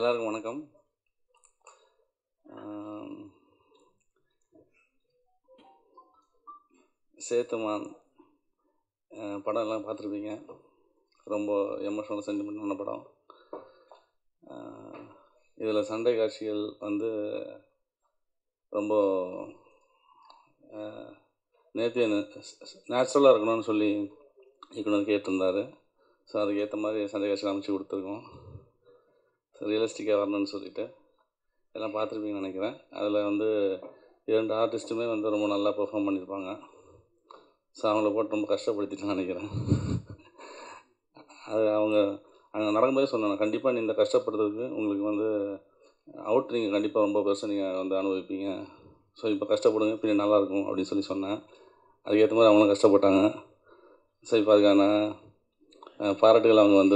எல்லாருக்கும் வணக்கம் ஆம், சேத்துமான் அஹ், படம் எல்லாம் பார்த்துருப்பீங்க ரொம்ப எமோஷனல் சென்டிமெண்டான படம் இதில் சண்டை காட்சிகள் வந்து ரொம்ப நேற்று நேச்சுரலாக இருக்கணும்னு சொல்லி இயக்குனர் கேட்டிருந்தாரு ஸோ அதுக்கு ஏற்ற மாதிரி சண்டை காட்சி அமைச்சு கொடுத்துருக்கோம் ரியலிஸ்டிக்காக வரணும்னு சொல்லிட்டு எல்லாம் பார்த்துருப்பீங்கன்னு நினைக்கிறேன் அதில் வந்து இரண்டு ஆர்டிஸ்ட்டுமே வந்து ரொம்ப நல்லா பெர்ஃபார்ம் பண்ணியிருப்பாங்க ஸோ அவங்கள போட்டு ரொம்ப கஷ்டப்படுத்திட்டேன்னு நினைக்கிறேன் அது அவங்க அங்கே நடக்கும்போதே சொன்னாங்க கண்டிப்பாக நீ இந்த கஷ்டப்படுறதுக்கு உங்களுக்கு வந்து அவுட் நீங்கள் கண்டிப்பாக ரொம்ப பெருசாக நீங்கள் வந்து அனுபவிப்பீங்க ஸோ இப்போ கஷ்டப்படுங்க பின்னாடி நல்லாயிருக்கும் அப்படின்னு சொல்லி சொன்னேன் அதுக்கேற்ற மாதிரி அவங்களும் கஷ்டப்பட்டாங்க ஸோ இப்போ அதுக்கான அஹ், பாராட்டுகள் அவங்க வந்து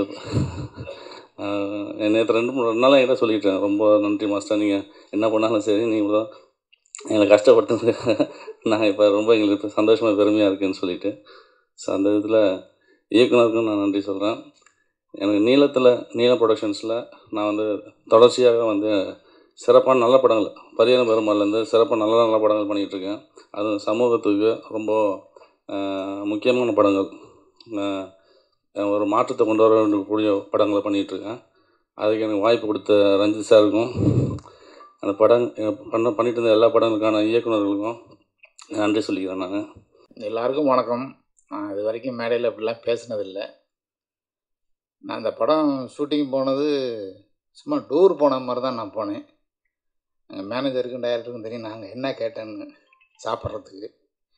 நேற்று ரெண்டு மூணு ரெண்டு நாளாக என்கிட்ட சொல்லிட்டேன் ரொம்ப நன்றி மாஸ்டர் நீங்கள் என்ன பண்ணாலும் சரி நீங்கள் தான் எங்களை கஷ்டப்படுத்துனது நான் இப்போ ரொம்ப எங்களுக்கு இப்போ சந்தோஷமாக பெருமையாக இருக்குன்னு சொல்லிட்டு ஸோ அந்த இதில் இயக்குனருக்கும் நான் நன்றி சொல்கிறேன் எனக்கு நீளத்தில் நீல ப்ரொடக்ஷன்ஸில் நான் வந்து தொடர்ச்சியாக வந்து சிறப்பான நல்ல படங்கள் பரியாரம் பெருமாள்லேருந்து சிறப்பாக நல்ல நல்ல படங்கள் பண்ணிகிட்ருக்கேன் அதுவும் சமூகத்துக்கு ரொம்ப ஆஹ், முக்கியமான படங்கள் ஆஹ், ஒரு மாற்றத்தை கொண்டு வர வேண்டிய படங்களை பண்ணிகிட்ருக்கேன் அதுக்கு எனக்கு வாய்ப்பு கொடுத்த ரஞ்சித் சாருக்கும் அந்த படம் பண்ண பண்ணிட்டு இருந்த எல்லா படங்களுக்கான இயக்குனர்களுக்கும் நன்றி சொல்லிக்கிறேன் நான் எல்லாருக்கும் வணக்கம் நான் இது வரைக்கும் மேடையில் அப்படிலாம் பேசினதில்லை நான் இந்த படம் ஷூட்டிங் போனது சும்மா டூர் போன மாதிரி தான் நான் போனேன் எங்கள் மேனேஜருக்கும் டைரக்டருக்கும் தெரியும் நாங்கள் என்ன கேட்டேன்னு சாப்பிட்றதுக்கு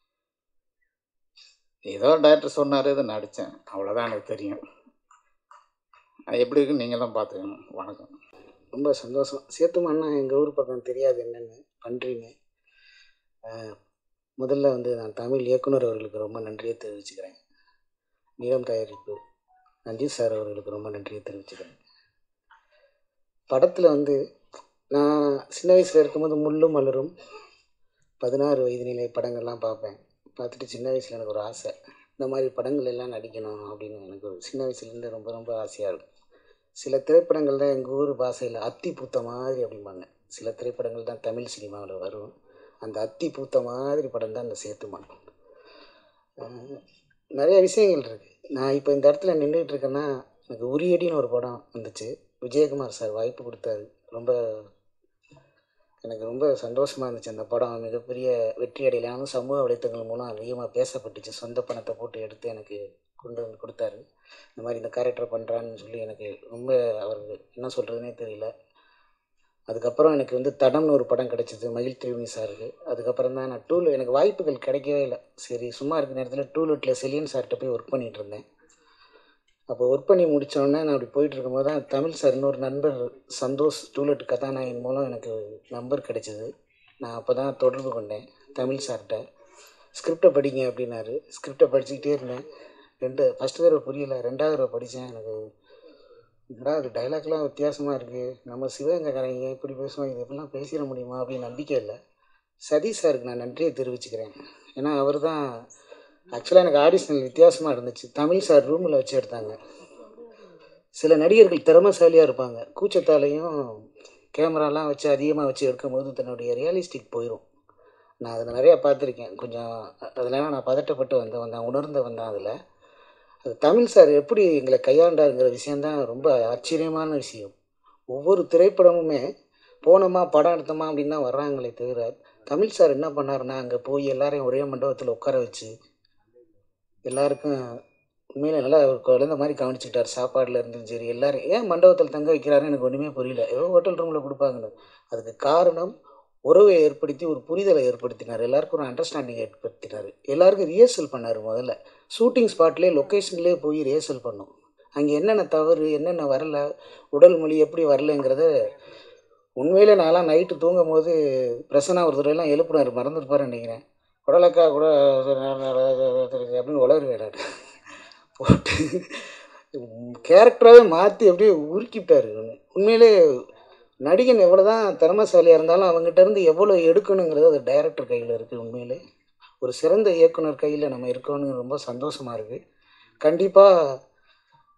ஏதோ டைரக்டர் சொன்னார் இதை நடித்தேன் அவ்வளோதான் எனக்கு தெரியும் அது எப்படி இருக்குன்னு நீங்கள் தான் பார்த்துக்கணும் வணக்கம் ரொம்ப சந்தோஷம் சேத்துமான்னா எங்கள் ஊர் பக்கம் தெரியாது என்னென்னு பன்றின்னு அஹ், முதல்ல வந்து நான் தமிழ் இயக்குனர் அவர்களுக்கு ரொம்ப நன்றியை தெரிவிச்சுக்கிறேன் நீளம் தயாரிப்பு ரஞ்சித் சார் அவர்களுக்கு ரொம்ப நன்றியை தெரிவிச்சுக்கிறேன் படத்தில் வந்து நான் சின்ன வயசில் இருக்கும்போது முள்ளும் மலரும் பதினாறு வயது நிலை படங்கள்லாம் பார்ப்பேன் பார்த்துட்டு சின்ன வயசில் எனக்கு ஒரு ஆசை இந்த மாதிரி படங்கள் எல்லாம் நடிக்கணும் அப்படின்னு எனக்கு ஒரு சின்ன வயசுலேருந்து ரொம்ப ரொம்ப ஆசையாக இருக்கும் சில திரைப்படங்கள் தான் எங்கள் ஊர் பாஷையில் அத்தி பூத்த மாதிரி அப்படிம்பாங்க சில திரைப்படங்கள் தான் தமிழ் சினிமாவில் வரும் அந்த அத்தி பூத்த மாதிரி படம் தான் அந்த சேத்துமான் அஹ் நிறைய விஷயங்கள் இருக்குது நான் இப்போ இந்த இடத்துல நின்றுட்டு இருக்கேன்னா எனக்கு உரியடின்னு ஒரு படம் வந்துச்சு விஜயகுமார் சார் வாய்ப்பு கொடுத்தாரு ரொம்ப எனக்கு ரொம்ப சந்தோஷமாக இருந்துச்சு அந்த படம் மிகப்பெரிய வெற்றி அடையலான சமூக வலைத்தளங்கள் மூலம் அதிகமாக பேசப்பட்டுச்சு சொந்த பணத்தை போட்டு எடுத்து எனக்கு கொண்டு வந்து கொடுத்தாரு இந்த மாதிரி இந்த கேரக்டர் பண்ணுறான்னு சொல்லி எனக்கு ரொம்ப அவருக்கு என்ன சொல்கிறதுனே தெரியல அதுக்கப்புறம் எனக்கு வந்து தடம்னு ஒரு படம் கிடச்சிது மகிழ் திருமணி சாருக்கு அதுக்கப்புறம் தான் நான் டூல் எனக்கு வாய்ப்புகள் கிடைக்கவே இல்லை சரி சும்மா இருக்க நேரத்தில் டூலெட்டில் செலியன் சார்கிட்ட போய் ஒர்க் பண்ணிகிட்டு இருந்தேன் அப்போ ஒர்க் பண்ணி முடித்தோடனே நான் அப்படி போயிட்டு இருக்கும்போது தான் தமிழ் சார் இன்னொரு நண்பர் சந்தோஷ் டூலெட் கதாநாயகன் மூலம் எனக்கு நம்பர் கிடைச்சிது நான் அப்போ தான் தொடர்பு கொண்டேன் தமிழ் சார்கிட்ட ஸ்கிரிப்டை படிங்க அப்படின்னாரு ஸ்கிரிப்டை படிச்சுக்கிட்டே இருந்தேன் ரெண்டு ஃபஸ்ட்டு தடவை புரியல ரெண்டாவது தடவை படித்தேன் எனக்கு என்னடா அது டைலாக்லாம் வித்தியாசமாக இருக்குது நம்ம சிவகங்கைக்காரங்க இப்படி பேசுவோம் இது எப்படிலாம் பேசிட முடியுமா அப்படின்னு நம்பிக்கை இல்லை சதீஷ் சாருக்கு நான் நன்றியை தெரிவிச்சுக்கிறேன் ஏன்னா அவர் தான் ஆக்சுவலாக எனக்கு ஆடிஷனல் வித்தியாசமாக இருந்துச்சு தமிழ் சார் ரூமில் வச்சு எடுத்தாங்க சில நடிகர்கள் திறமைசாலியாக இருப்பாங்க கூச்சத்தாலையும் கேமராலாம் வச்சு அதிகமாக வச்சு எடுக்கும்போது தன்னுடைய ரியலிஸ்டிக் போயிடும் நான் அதில் நிறையா பார்த்துருக்கேன் கொஞ்சம் அதெல்லாம் நான் பதட்டப்பட்டு வந்தவன் தான் உணர்ந்து வந்தேன் அதில் அது தமிழ் சார் எப்படி எங்களை கையாண்டாருங்கிற விஷயந்தான் ரொம்ப ஆச்சரியமான விஷயம் ஒவ்வொரு திரைப்படமுமே போனோமா படம் எடுத்தோமா அப்படின்னு தான் வர்றாங்களே தவிர தமிழ் சார் என்ன பண்ணாருன்னா அங்கே போய் எல்லாரையும் ஒரே மண்டபத்தில் உட்கார வச்சு எல்லாருக்கும் உண்மையில நல்லா ஒரு குழந்த மாதிரி கவனிச்சுக்கிட்டார் சாப்பாடுல இருந்தும் சரி எல்லாரும் ஏன் மண்டபத்தில் தங்க வைக்கிறாருன்னு எனக்கு ஒன்றுமே புரியல ஏதோ ஹோட்டல் ரூமில் கொடுப்பாங்கன்னு அதுக்கு காரணம் உறவை ஏற்படுத்தி ஒரு புரிதலை ஏற்படுத்தினார் எல்லாருக்கும் ஒரு அண்டர்ஸ்டாண்டிங் ஏற்படுத்தினார் எல்லாருக்கும் ரிஹர்சல் பண்ணார் முதல்ல ஷூட்டிங் ஸ்பாட்லேயே லொக்கேஷன்லேயே போய் ரிஹர்சல் பண்ணோம் அங்கே என்னென்ன தவறு என்னென்ன வரல உடல் மொழி எப்படி வரலங்கிறத உண்மையிலே நான்லாம் நைட்டு தூங்கும் போது பிரசன்னா ஒரு தடவைலாம் எழுப்புனார் மறந்துருப்பாருன்னு நினைக்கிறேன் உடலக்கா கூட அப்படின்னு உளருவேன் நான் போட்டு கேரக்டராகவே மாற்றி அப்படியே உருக்கிட்டார் உண்மையிலே நடிகன் எவ்வளோ தான் திறமைசாலியாக இருந்தாலும் அவங்ககிட்ட இருந்து எவ்வளோ எடுக்கணுங்கிறது அது டைரக்டர் கையில் இருக்குது உண்மையிலே ஒரு சிறந்த இயக்குனர் கையில் நம்ம இருக்கோன்னு ரொம்ப சந்தோஷமாக இருக்குது கண்டிப்பாக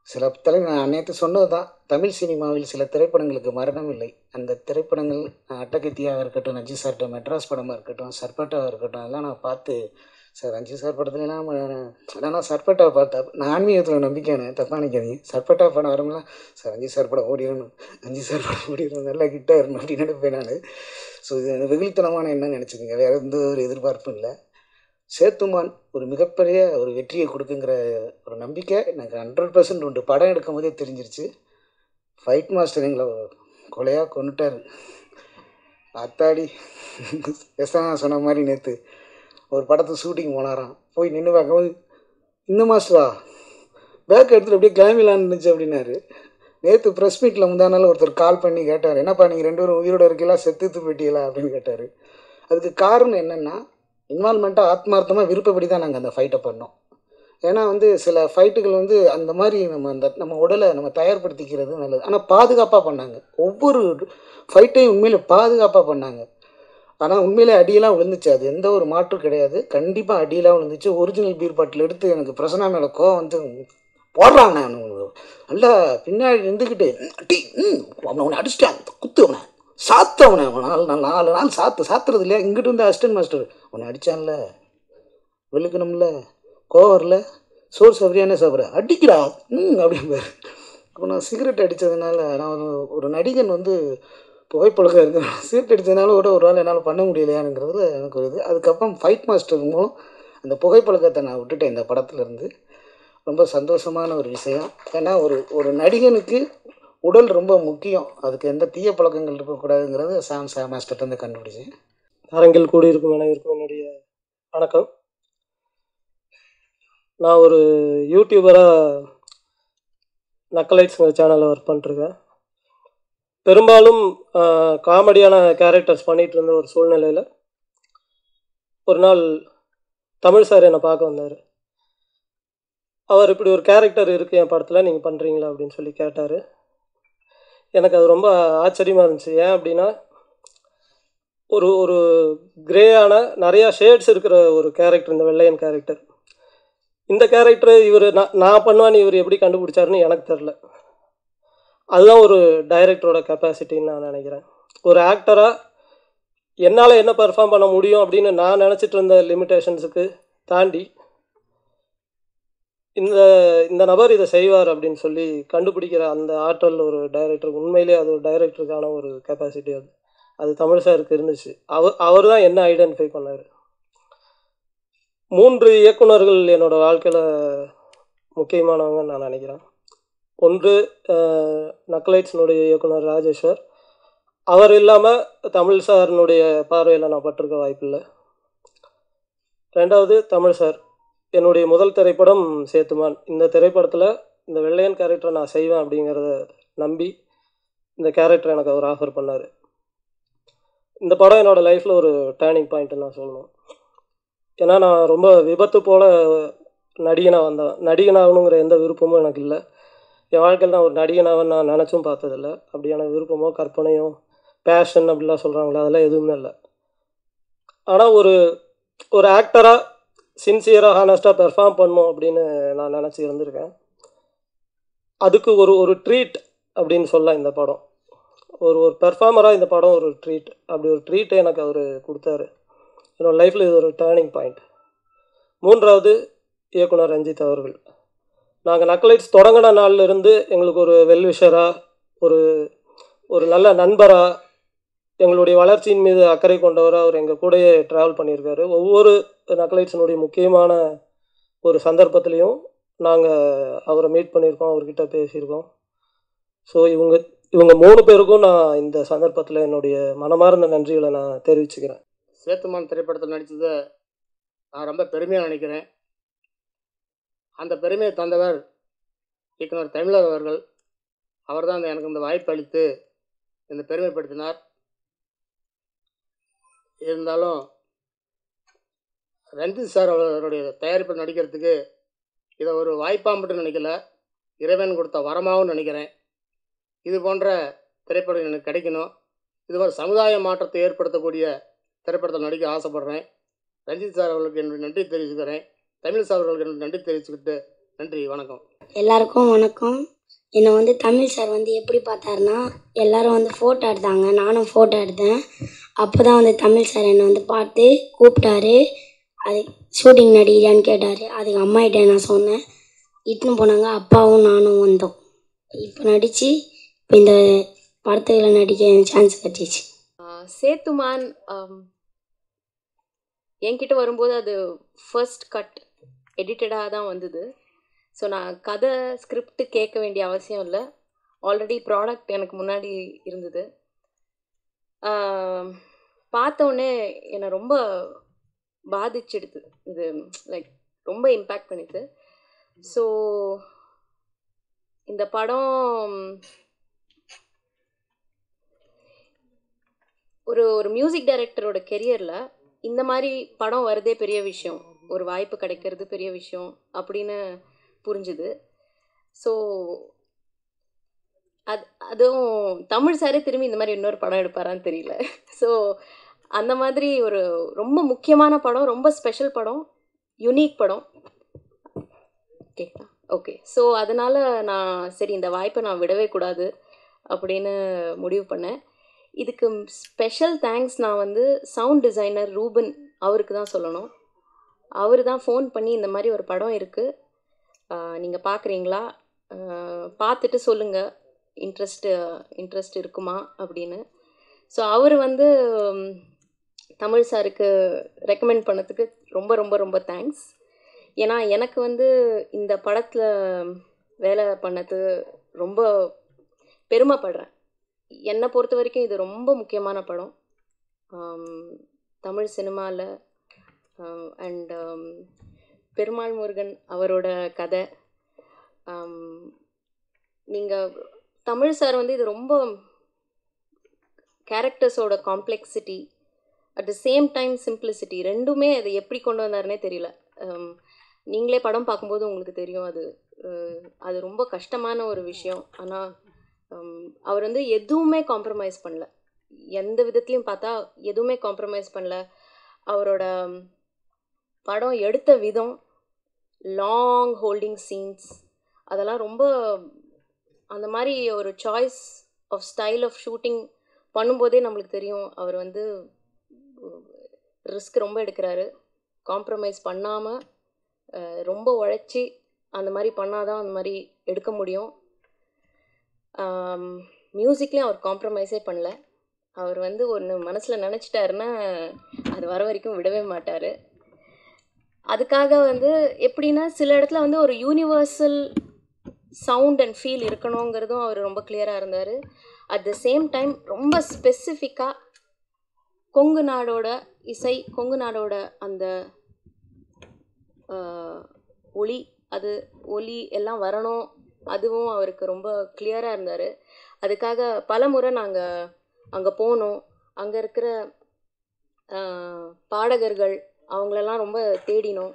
சில திரை நான் நேற்று சொன்னது தான் தமிழ் சினிமாவில் சில திரைப்படங்களுக்கு மரணம் இல்லை அந்த திரைப்படங்கள் அட்டகத்தியாக இருக்கட்டும் நஞ்சி சார்ட்ட மெட்ராஸ் படமாக இருக்கட்டும் சர்பட்டாவாக இருக்கட்டும் அதெல்லாம் நான் பார்த்து சார் ரஞ்சி சார் படத்துலலாம் ஆனால் சர்பட்டாவை பார்த்தா நான் ஆன்மீகத்தில் நம்பிக்கையான தப்பாக நினைக்காதீங்க சர்பட்டா படம் வரும்லாம் சார் ரஞ்சி சார் படம் ஓடிடணும் ரஞ்சி சார் படம் ஓடிடணும் நல்லா கிட்டாக இருக்கணும் அப்படின்னு நினைப்பேன் நான் ஸோ இது எனக்கு வெகுளித்தனமான என்ன நினச்சிக்கோங்க வேறு எந்த ஒரு எதிர்பார்ப்பும் இல்லை சேத்துமான் ஒரு மிகப்பெரிய ஒரு வெற்றியை கொடுக்குங்கிற ஒரு நம்பிக்கை எனக்கு ஹண்ட்ரட் பர்சன்ட் உண்டு படம் எடுக்கும் போதே தெரிஞ்சிருச்சு ஃபைட் மாஸ்டர் எங்களை கொலையாக கொண்டுட்டார் அத்தாடி எஸ்தான் நான் சொன்ன மாதிரி நேற்று ஒரு படத்தை ஷூட்டிங் போனாராம் போய் நின்று பார்க்கும்போது இந்த மாஸ்டரா பேக் எடுத்துகிட்டு அப்படியே கிளம்பிலான்னு இருந்துச்சு அப்படின்னாரு நேற்று ப்ரெஸ் மீட்டில் முந்தானால ஒருத்தர் கால் பண்ணி கேட்டார் என்னப்பா நீங்கள் ரெண்டு பேரும் உயிரோட இருக்கீங்களா செத்துத்து போயிட்டீங்களா அப்படின்னு கேட்டார் அதுக்கு காரணம் என்னென்னா இன்வால்மெண்ட்டாக ஆத்மார்த்தமாக விருப்பப்படி தான் நாங்கள் அந்த ஃபைட்டை பண்ணோம் ஏன்னா வந்து சில ஃபைட்டுகள் வந்து அந்த மாதிரி நம்ம அந்த நம்ம உடலை நம்ம தயார்படுத்திக்கிறது நல்லது ஆனால் பாதுகாப்பாக பண்ணாங்க ஒவ்வொரு ஃபைட்டையும் உண்மையிலே பாதுகாப்பாக பண்ணாங்க ஆனால் உண்மையிலே அடியெல்லாம் விழுந்துச்சு அது எந்த ஒரு மாற்றும் கிடையாது கண்டிப்பாக அடியெல்லாம் விழுந்துச்சு ஒரிஜினல் பீர் பாட்டில் எடுத்து எனக்கு பிரசனா மேலே கோவம் வந்து போடுறாங்க நான் நல்லா பின்னாடி நின்றுக்கிட்டு அடி ம் அவனை அவனை அடிச்சிட்டான் குத்து அவனை சாத்து அவனை அவன் நாலு நாலு நாலு நாள் சாத்து சாத்துறது இல்லையா இங்கிட்டு வந்து அசிஸ்டன்ட் மாஸ்டர் அவனை அடித்தான்ல வெளுக்கணும்ல கோவம் வரல சோறு சாப்பிட்றியானே சாப்பிட்ற அடிக்கிறா ம் அப்படிம்பாரு அப்போ நான் சிகரெட் அடித்ததுனால நான் ஒரு ஒரு நடிகன் வந்து புகைப்பழக்கம் இருக்கு சிகரெட் அடித்ததுனால கூட ஒரு நாள் என்னால் பண்ண முடியலையானுங்கிறதுல எனக்கு ஒரு இது அதுக்கப்புறம் ஃபைட் மாஸ்டர் மூலம் அந்த புகைப்பழக்கத்தை நான் விட்டுட்டேன் இந்த படத்துல இருந்து ரொம்ப சந்தோஷமான ஒரு விஷயம் ஏன்னா ஒரு ஒரு நடிகனுக்கு உடல் ரொம்ப முக்கியம் அதுக்கு எந்த தீய பழக்கங்கள் இருக்கக்கூடாதுங்கிறது சாம் சா மாஸ்டர்கிட்ட இருந்து கண்டுபிடிச்சேன் அரங்கில் கூடியிருக்கும் அனைவருக்கும் என்னுடைய வணக்கம் நான் ஒரு யூடியூபராக நக்கலைட்ஸுங்கிற சேனலில் ஒர்க் பண்ணிருக்கேன் பெரும்பாலும் காமெடியான கேரக்டர்ஸ் பண்ணிகிட்டு இருந்த ஒரு சூழ்நிலையில் ஒரு நாள் தமிழ் சார் என்னை பார்க்க வந்தார் அவர் இப்படி ஒரு கேரக்டர் இருக்குது என் படத்தில் நீங்கள் பண்ணுறீங்களா அப்படின்னு சொல்லி கேட்டார் எனக்கு அது ரொம்ப ஆச்சரியமாக இருந்துச்சு ஏன் அப்படின்னா ஒரு ஒரு கிரேயான நிறையா ஷேட்ஸ் இருக்கிற ஒரு கேரக்டர் இந்த வெள்ளையன் கேரக்டர் இந்த கேரக்டர் இவர் நான் நான் பண்ணுவான்னு இவர் எப்படி கண்டுபிடிச்சாருன்னு எனக்கு தெரில அதுதான் ஒரு டைரக்டரோட கெப்பாசிட்டின்னு நான் நினைக்கிறேன் ஒரு ஆக்டராக என்னால் என்ன பெர்ஃபார்ம் பண்ண முடியும் அப்படின்னு நான் நினச்சிட்டு இருந்த லிமிட்டேஷன்ஸுக்கு தாண்டி இந்த இந்த நபர் இதை செய்வார் அப்படின்னு சொல்லி கண்டுபிடிக்கிற அந்த ஆற்றல் ஒரு டைரக்டர் உண்மையிலே அது ஒரு டைரக்டருக்கான ஒரு கெப்பாசிட்டி அது அது தமிழ் சாருக்கு இருந்துச்சு அவர் அவர் தான் என்ன ஐடென்டிஃபை பண்ணார் மூன்று இயக்குனர்கள் என்னோட வாழ்க்கையில் முக்கியமானவங்கன்னு நான் நினைக்கிறேன் ஒன்று நக்லைட்ஸினுடைய இயக்குனர் ராஜேஸ்வர் அவர் இல்லாமல் தமிழ் சாரினுடைய பார்வையில் நான் பட்டிருக்க வாய்ப்பில்லை ரெண்டாவது தமிழ் சார் என்னுடைய முதல் திரைப்படம் சேத்துமான் இந்த திரைப்படத்தில் இந்த வெள்ளையன் கேரக்டரை நான் செய்வேன் அப்படிங்கிறத நம்பி இந்த கேரக்டர் எனக்கு அவர் ஆஃபர் பண்ணார் இந்த படம் என்னோடய லைஃப்பில் ஒரு டேர்னிங் பாயிண்ட்டு நான் சொல்லணும் ஏன்னா நான் ரொம்ப விபத்து போல் நடிகனாக வந்தேன் நடிகனாகணுங்கிற எந்த விருப்பமும் எனக்கு இல்லை என் வாழ்க்கையில் நான் ஒரு நடிகனாக நான் நினச்சும் பார்த்ததில்ல அப்படியான விருப்பமோ கற்பனையோ பேஷன் அப்படிலாம் சொல்கிறாங்களே அதெல்லாம் எதுவுமே இல்லை ஆனால் ஒரு ஒரு ஆக்டராக சின்சியராக ஹானஸ்ட்டாக பெர்ஃபார்ம் பண்ணும் அப்படின்னு நான் நினச்சி இருந்திருக்கேன் அதுக்கு ஒரு ஒரு ட்ரீட் அப்படின்னு சொல்ல இந்த படம் ஒரு ஒரு பெர்ஃபார்மராக இந்த படம் ஒரு ட்ரீட் அப்படி ஒரு ட்ரீட்டை எனக்கு அவர் கொடுத்தாரு என்னோடய லைஃப்பில் இது ஒரு டேர்னிங் பாயிண்ட் மூன்றாவது இயக்குனர் ரஞ்சித் அவர்கள் நாங்கள் நக்கலைட்ஸ் தொடங்கின நாள்லேருந்து எங்களுக்கு ஒரு வெல்விஷராக ஒரு ஒரு நல்ல நண்பராக எங்களுடைய வளர்ச்சியின் மீது அக்கறை கொண்டவராக அவர் எங்கள் கூடயே ட்ராவல் பண்ணியிருக்காரு ஒவ்வொரு நக்கலைட்ஸினுடைய முக்கியமான ஒரு சந்தர்ப்பத்துலேயும் நாங்கள் அவரை மீட் பண்ணியிருக்கோம் அவர்கிட்ட பேசியிருக்கோம் ஸோ இவங்க இவங்க மூணு பேருக்கும் நான் இந்த சந்தர்ப்பத்தில் என்னுடைய மனமார்ந்த நன்றிகளை நான் தெரிவிச்சுக்கிறேன் சேத்துமான் திரைப்படத்தில் நடித்ததை நான் ரொம்ப பெருமையாக நினைக்கிறேன் அந்த பெருமையை தந்தவர் இயக்குனர் தமிழர் அவர்கள் அவர் தான் எனக்கு இந்த வாய்ப்பு அளித்து இந்த பெருமைப்படுத்தினார் இருந்தாலும் ரஞ்சித் சார் அவருடைய தயாரிப்பில் நடிக்கிறதுக்கு இதை ஒரு வாய்ப்பாக மட்டும் நினைக்கல இறைவன் கொடுத்த வரமாகவும் நினைக்கிறேன் இது போன்ற திரைப்படம் எனக்கு கிடைக்கணும் இது மாதிரி சமுதாய மாற்றத்தை ஏற்படுத்தக்கூடிய திரைப்படத்தில் நடிக்க ஆசைப்பட்றேன் ரஞ்சித் சார் அவர்களுக்கு என்னுடைய நன்றி தெரிவிச்சுக்கிறேன் தமிழ் சார் அவர்களுக்கு என்னுடைய நன்றி தெரிவிச்சுக்கிட்டு நன்றி வணக்கம் எல்லாருக்கும் வணக்கம் என்னை வந்து தமிழ் சார் வந்து எப்படி பார்த்தாருன்னா எல்லாரும் வந்து ஃபோட்டோ எடுத்தாங்க நானும் ஃபோட்டோ எடுத்தேன் அப்போ தான் வந்து தமிழ் சார் என்னை வந்து பார்த்து கூப்பிட்டாரு அது ஷூட்டிங் நடிக்கிறியான்னு கேட்டார் அதுக்கு அம்மாகிட்ட நான் சொன்னேன் இட்டுன்னு போனாங்க அப்பாவும் நானும் வந்தோம் இப்போ நடித்து இப்போ இந்த படத்துகளில் நடிக்க சான்ஸ் கிடச்சிச்சு ஆஹ் சேத்துமான் ஆம், என்கிட்ட வரும்போது அது ஃபர்ஸ்ட் கட் எடிட்டடாக தான் வந்தது ஸோ நான் கதை ஸ்கிரிப்ட் கேட்க வேண்டிய அவசியம் இல்லை ஆல்ரெடி ப்ராடக்ட் எனக்கு முன்னாடி இருந்தது ஆம், பார்த்த உடனே என்னை ரொம்ப பாதிச்சிடுது இது லைக் ரொம்ப இம்பேக்ட் பண்ணிது ஸோ இந்த படம் ஒரு ஒரு மியூசிக் டைரக்டரோட கெரியரில் இந்த மாதிரி படம் வரதே பெரிய விஷயம் ஒரு வாய்ப்பு கிடைக்கிறது பெரிய விஷயம் அப்படின்னு புரிஞ்சுது ஸோ அது அதுவும் தமிழ் சாரே திரும்பி இந்த மாதிரி இன்னொரு படம் எடுப்பாரான்னு தெரியல ஸோ அந்த மாதிரி ஒரு ரொம்ப முக்கியமான படம் ரொம்ப ஸ்பெஷல் படம் யுனிக் படம் ஓகேங்களா ஓகே ஸோ அதனால் நான் சரி இந்த வாய்ப்பை நான் விடவே கூடாது அப்படின்னு முடிவு பண்ணேன் இதுக்கு ஸ்பெஷல் தேங்க்ஸ் நான் வந்து சவுண்ட் டிசைனர் ரூபன் அவருக்கு தான் சொல்லணும் அவர் தான் ஃபோன் பண்ணி இந்த மாதிரி ஒரு படம் இருக்குது நீங்கள் பார்க்குறீங்களா பார்த்துட்டு சொல்லுங்கள் இன்ட்ரெஸ்ட்டு இன்ட்ரெஸ்ட் இருக்குமா அப்படின்னு ஸோ அவர் வந்து ம், தமிழ் சாருக்கு ரெக்கமெண்ட் பண்ணதுக்கு ரொம்ப ரொம்ப ரொம்ப தேங்க்ஸ் ஏன்னா எனக்கு வந்து இந்த படத்தில் வேலை பண்ணது ரொம்ப பெருமைப்படுறேன் என்னை பொறுத்த வரைக்கும் இது ரொம்ப முக்கியமான படம் ஆம், தமிழ் சினிமாவில் அண்ட் பெருமாள் முருகன் அவரோட கதை நீங்கள் தமிழ் சார் வந்து இது ரொம்ப கேரக்டர்ஸோட complexity at the same time simplicity ரெண்டுமே அது எப்படி கொண்டு வந்தாருனே தெரியல ஆம், நீங்களே படம் பார்க்கும்போது உங்களுக்கு தெரியும் அது அஹ், அது ரொம்ப கஷ்டமான ஒரு விஷயம் ஆனால் அவர் வந்து எதுவுமே காம்ப்ரமைஸ் பண்ணல எந்த விதத்துலையும் பார்த்தா எதுவுமே காம்ப்ரமைஸ் பண்ணல அவரோட ம், படம் எடுத்த விதம் லாங் ஹோல்டிங் சீன்ஸ் அதெல்லாம் ரொம்ப அந்த மாதிரி ஒரு choice of style of shooting பண்ணும்போதே நம்மளுக்கு தெரியும் அவர் வந்து ரிஸ்க் ரொம்ப எடுக்கிறாரு காம்ப்ரமைஸ் பண்ணாமல் ரொம்ப உழைச்சி அந்த மாதிரி பண்ணாதான் அந்த மாதிரி எடுக்க முடியும் மியூசிக்லேயும் அவர் காம்ப்ரமைஸே பண்ணல அவர் வந்து ஒன்று மனசில் நினச்சிட்டாருன்னா அது வர வரைக்கும் விடவே மாட்டார் அதுக்காக வந்து எப்படின்னா சில இடத்துல வந்து ஒரு யூனிவர்சல் சவுண்ட் அண்ட் ஃபீல் இருக்கணுங்கிறதும் அவர் ரொம்ப கிளியராக இருந்தார் அட் த சேம் டைம் ரொம்ப ஸ்பெசிஃபிக்காக கொங்கு நாடோட இசை கொங்கு நாடோட அந்த ஆஹ், ஒளி அது ஒலி எல்லாம் வரணும் அதுவும் அவருக்கு ரொம்ப கிளியராக இருந்தார் அதுக்காக பல முறை நாங்கள் அங்கே போனோம் அங்கே இருக்கிற ஆஹ், பாடகர்கள் அவங்களெல்லாம் ரொம்ப தேடினோம்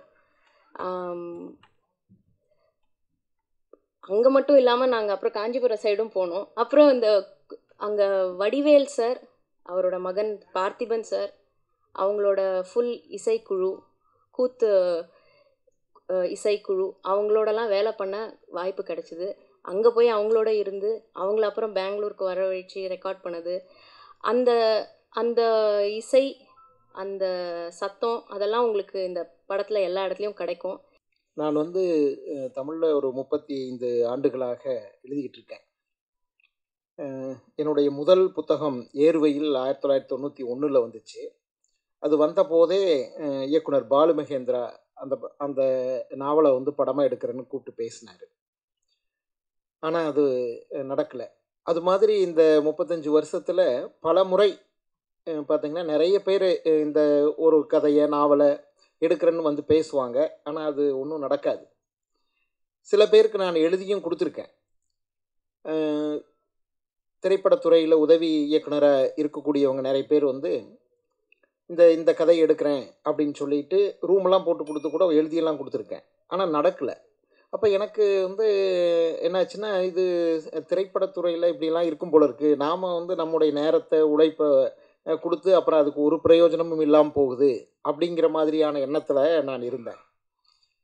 அங்கே மட்டும் இல்லாமல் நாங்கள் அப்புறம் காஞ்சிபுரம் சைடும் போனோம் அப்புறம் இந்த அங்கே வடிவேல் சார் அவரோட மகன் பார்த்திபன் சார் அவங்களோட ஃபுல் இசைக்குழு கூத்து அஹ், இசைக்குழு அவங்களோடலாம் வேலை பண்ண வாய்ப்பு கிடைச்சிது அங்கே போய் அவங்களோட இருந்து அவங்கள அப்புறம் பெங்களூருக்கு வரவழைச்சு ரெக்கார்ட் பண்ணது அந்த அந்த இசை அந்த சத்தம் அதெல்லாம் உங்களுக்கு இந்த படத்தில் எல்லா இடத்துலையும் கிடைக்கும் நான் வந்து தமிழில் ஒரு முப்பத்தி ஐந்து ஆண்டுகளாக எழுதிக்கிட்டு இருக்கேன் அஹ், என்னுடைய முதல் புத்தகம் ஏர்வையில் ஆயிரத்தி தொள்ளாயிரத்தி தொண்ணூற்றி ஒன்றில் வந்துச்சு அது வந்த போதே அஹ், இயக்குனர் பாலு மகேந்திரா அந்த ப- அந்த நாவலை வந்து படமாக எடுக்கிறேன்னு கூப்பிட்டு பேசினார் ஆனால் அது நடக்கலை அது மாதிரி இந்த முப்பத்தஞ்சு வருஷத்தில் பல முறை அஹ், பார்த்தீங்கன்னா நிறைய பேர் இந்த ஒரு கதையை நாவலை எடுக்கிறேன்னு வந்து பேசுவாங்க ஆனால் அது ஒன்றும் நடக்காது சில பேருக்கு நான் எழுதியும் கொடுத்துருக்கேன் அஹ், திரைப்படத்துறையில் உதவி இயக்குனராக இருக்கக்கூடியவங்க நிறைய பேர் வந்து இந்த இந்த கதை எடுக்கிறேன் அப்படின்னு சொல்லிட்டு ரூமெல்லாம் போட்டு கொடுத்து கூட எழுதியெல்லாம் கொடுத்துருக்கேன் ஆனால் நடக்கலை அப்போ எனக்கு வந்து என்னாச்சுன்னா இது திரைப்படத்துறையில் இப்படிலாம் இருக்கும் போல இருக்குது நாம் வந்து நம்முடைய நேரத்தை உழைப்பை அஹ், கொடுத்து அப்புறம் அதுக்கு ஒரு பிரயோஜனமும் இல்லாமல் போகுது அப்படிங்கிற மாதிரியான எண்ணத்தில் நான் இருந்தேன்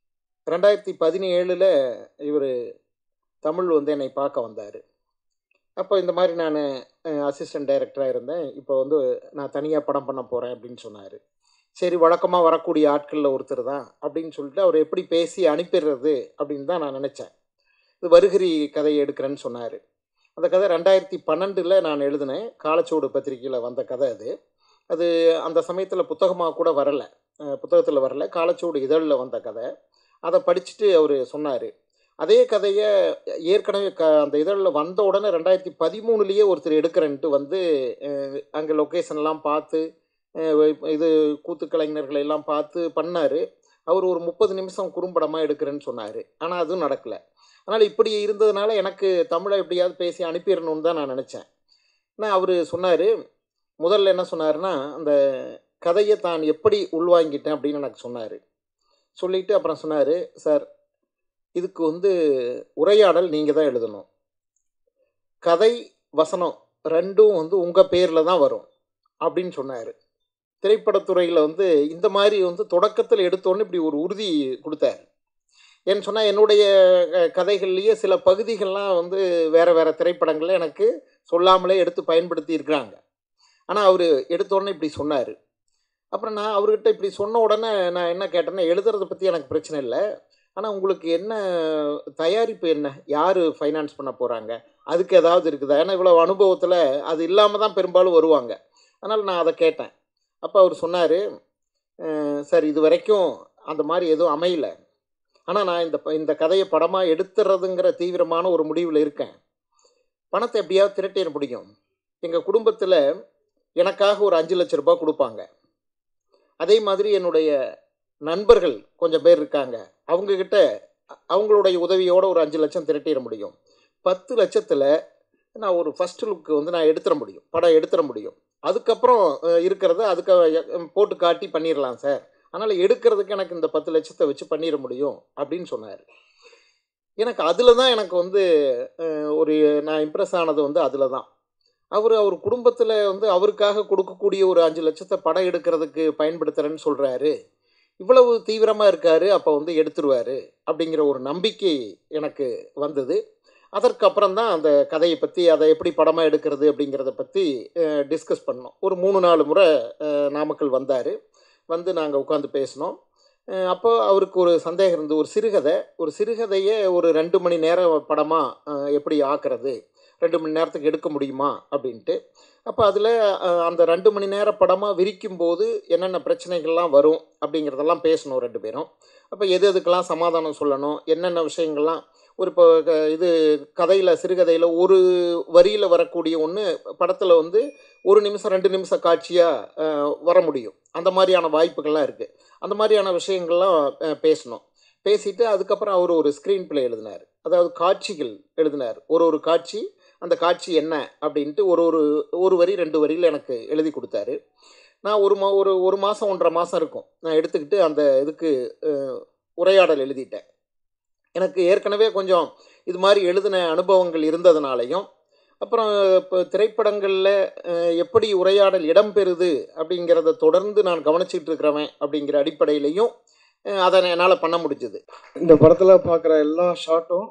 ரெண்டாயிரத்தி பதினேழில் இவர் தமிழ் வந்து என்னை பார்க்க வந்தார் அப்போ இந்த மாதிரி நான் அசிஸ்டன்ட் டைரக்டராக இருந்தேன் இப்போ வந்து நான் தனியாக படம் பண்ண போகிறேன் அப்படின்னு சொன்னார் சரி வழக்கமாக வரக்கூடிய ஆட்களில் ஒருத்தர் தான் அப்படின்னு சொல்லிட்டு அவர் எப்படி பேசி அனுப்பிடுறது அப்படின்னு தான் நான் நினச்சேன் இது வருகிரி கதையை எடுக்கிறேன்னு சொன்னார் அந்த கதை ரெண்டாயிரத்தி பன்னெண்டில் நான் எழுதினேன் காலச்சோடு பத்திரிக்கையில் வந்த கதை அது அது அந்த சமயத்தில் புத்தகமாக கூட வரலை புத்தகத்தில் வரல காலச்சோடு இதழில் வந்த கதை அதை படிச்சுட்டு அவர் சொன்னார் அதே கதையை ஏற்கனவே க அந்த இதழில் வந்த உடனே ரெண்டாயிரத்தி பதிமூணுலேயே ஒருத்தர் எடுக்கிறேன்ட்டு வந்து அங்கே லொக்கேஷன்லாம் பார்த்து அஹ் இது கூத்து கலைஞர்களை எல்லாம் பார்த்து பண்ணார் அவர் ஒரு முப்பது நிமிஷம் குறும்படமாக எடுக்கிறேன்னு சொன்னார் ஆனால் அதுவும் நடக்கலை அதனால் இப்படி இருந்ததுனால எனக்கு தமிழை எப்படியாவது பேசி அனுப்பிடணும்னு தான் நான் நினச்சேன் ஆனால் அவர் சொன்னார் முதல்ல என்ன சொன்னார்னா அந்த கதையை தான் எப்படி உள்வாங்கிட்டேன் அப்படின்னு எனக்கு சொன்னார் சொல்லிவிட்டு அப்புறம் சொன்னார் சார் இதுக்கு வந்து உரையாடல் நீங்கள் தான் எழுதணும் கதை வசனம் ரெண்டும் வந்து உங்கள் பேரில் தான் வரும் அப்படின்னு சொன்னார் திரைப்படத்துறையில் வந்து இந்த மாதிரி வந்து தொடக்கத்தில் எடுத்தோன்னு இப்படி ஒரு உறுதி கொடுத்தார் ஏன்னு சொன்னால் என்னுடைய அஹ், கதைகள்லேயே சில பகுதிகள்லாம் வந்து வேறு வேறு திரைப்படங்களில் எனக்கு சொல்லாமலே எடுத்து பயன்படுத்தி இருக்கிறாங்க ஆனால் அவர் எடுத்தோடனே இப்படி சொன்னார் அப்புறம் நான் அவர்கிட்ட இப்படி சொன்ன உடனே நான் என்ன கேட்டேன்னா எழுதுறதை பற்றி எனக்கு பிரச்சனை இல்லை ஆனால் உங்களுக்கு என்ன தயாரிப்பு என்ன யார் ஃபைனான்ஸ் பண்ண போகிறாங்க அதுக்கு ஏதாவது இருக்குதா ஏன்னா இவ்வளோ அனுபவத்தில் அது இல்லாமல் தான் பெரும்பாலும் வருவாங்க அதனால் நான் அதை கேட்டேன் அப்போ அவர் சொன்னார் சார் இது வரைக்கும் அந்த மாதிரி எதுவும் அமையல ஆனால் நான் இந்த ப- இந்த கதையை படமாக எடுத்துறதுங்கிற தீவிரமான ஒரு முடிவில் இருக்கேன் பணத்தை எப்படியாவது திரட்டிட முடியும் எங்கள் குடும்பத்தில் எனக்காக ஒரு அஞ்சு லட்ச ரூபாய் கொடுப்பாங்க அதே மாதிரி என்னுடைய நண்பர்கள் கொஞ்சம் பேர் இருக்காங்க அவங்கக்கிட்ட அவங்களுடைய உதவியோட ஒரு அஞ்சு லட்சம் திரட்டிட முடியும் பத்து லட்சத்தில் நான் ஒரு ஃபஸ்ட் லுக்கு வந்து நான் எடுத்துட முடியும் படம் எடுத்துட முடியும் அதுக்கப்புறம் அஹ், இருக்கிறத அதுக்கு அஹ், போட்டு காட்டி பண்ணிடலாம் சார் அதனால் எடுக்கிறதுக்கு எனக்கு இந்த பத்து லட்சத்தை வச்சு பண்ணிட முடியும் அப்படின்னு சொன்னார் எனக்கு அதில் தான் எனக்கு வந்து அஹ், ஒரு நான் இம்ப்ரெஸ் ஆனது வந்து அதில் தான் அவர் அவர் குடும்பத்தில் வந்து அவருக்காக கொடுக்கக்கூடிய ஒரு அஞ்சு லட்சத்தை படம் எடுக்கிறதுக்கு பயன்படுத்துகிறேன்னு சொல்கிறாரு இவ்வளவு தீவிரமாக இருக்கார் அப்போ வந்து எடுத்துருவார் அப்படிங்கிற ஒரு நம்பிக்கை எனக்கு வந்தது அதற்கப்புறம் தான் அந்த கதையை பற்றி அதை எப்படி படமாக எடுக்கிறது அப்படிங்கிறத பற்றி டிஸ்கஸ் பண்ணோம் ஒரு மூணு நாலு முறை அஹ், நாமக்கல் வந்தார் வந்து நாங்கள் உட்காந்து பேசினோம் அஹ், அப்போ அவருக்கு ஒரு சந்தேகம் இருந்து ஒரு சிறுகதை ஒரு சிறுகதையை ஒரு ரெண்டு மணி நேரம் படமாக எப்படி ஆக்குறது ரெண்டு மணி நேரத்துக்கு எடுக்க முடியுமா அப்படின்ட்டு அப்போ அதில் அந்த ரெண்டு மணி நேர படமாக விரிக்கும் போது என்னென்ன பிரச்சனைகள்லாம் வரும் அப்படிங்கிறதெல்லாம் பேசணும் ரெண்டு பேரும் அப்போ எது எதுக்கெல்லாம் சமாதானம் சொல்லணும் என்னென்ன விஷயங்கள்லாம் ஒரு இப்போ க- இது கதையில் சிறுகதையில் ஒரு வரியில் வரக்கூடிய ஒன்று படத்தில் வந்து ஒரு நிமிஷம் ரெண்டு நிமிஷம் காட்சியாக வர முடியும் அந்த மாதிரியான வாய்ப்புகள்லாம் இருக்குது அந்த மாதிரியான விஷயங்கள்லாம் அஹ், பேசணும் பேசிட்டு அதுக்கப்புறம் அவர் ஒரு ஸ்க்ரீன் ப்ளே எழுதினார் அதாவது காட்சிகள் எழுதினார் ஒரு ஒரு காட்சி அந்த காட்சி என்ன அப்படின்ட்டு ஒரு ஒரு ஒரு வரி ரெண்டு வரியில் எனக்கு எழுதி கொடுத்தாரு நான் ஒரு மா ஒரு ஒரு மாதம் ஒன்றரை மாதம் இருக்கும் நான் எடுத்துக்கிட்டு அந்த இதுக்கு அஹ், உரையாடல் எழுதிட்டேன் எனக்கு ஏற்கனவே கொஞ்சம் இது மாதிரி எழுதின அனுபவங்கள் இருந்ததுனாலையும் அப்புறம் இப்போ திரைப்படங்களில் அஹ், எப்படி உரையாடல் இடம்பெறுது அப்படிங்கிறத தொடர்ந்து நான் கவனிச்சிட்டு இருக்கிறவன் அப்படிங்கிற அடிப்படையிலையும் அஹ், அதை என்னால் பண்ண முடிஞ்சுது இந்த படத்தில் பார்க்குற எல்லா ஷாட்டும்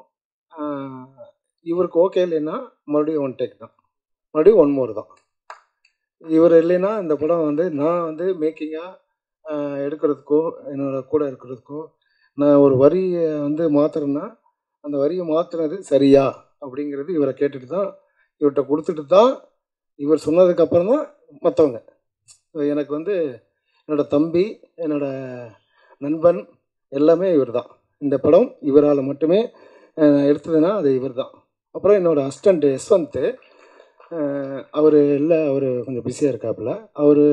இவருக்கு ஓகே இல்லைன்னா மறுபடியும் ஒன் டேக் தான் மறுபடியும் ஒன் மோர் தான் இவர் இல்லைன்னா இந்த படம் வந்து நான் வந்து மேக்கிங்காக எடுக்கிறதுக்கோ என்னோட கூட இருக்கிறதுக்கோ நான் ஒரு வரியை வந்து மாற்றுறேன்னா அந்த வரியை மாற்றுறது சரியா அப்படிங்கிறது இவரை கேட்டுட்டு தான் இவர்கிட்ட கொடுத்துட்டு தான் இவர் சொன்னதுக்கப்புறம் தான் மற்றவங்க எனக்கு வந்து என்னோட தம்பி என்னோட நண்பன் எல்லாமே இவர் தான் இந்த படம் இவரால் மட்டுமே அஹ், எடுத்ததுன்னா அது இவர் தான் அப்புறம் என்னோடய அசிஸ்டண்ட் யஸ்வந்த் அவர் இல்லை அவர் கொஞ்சம் பிஸியாக இருக்காப்புல அவர்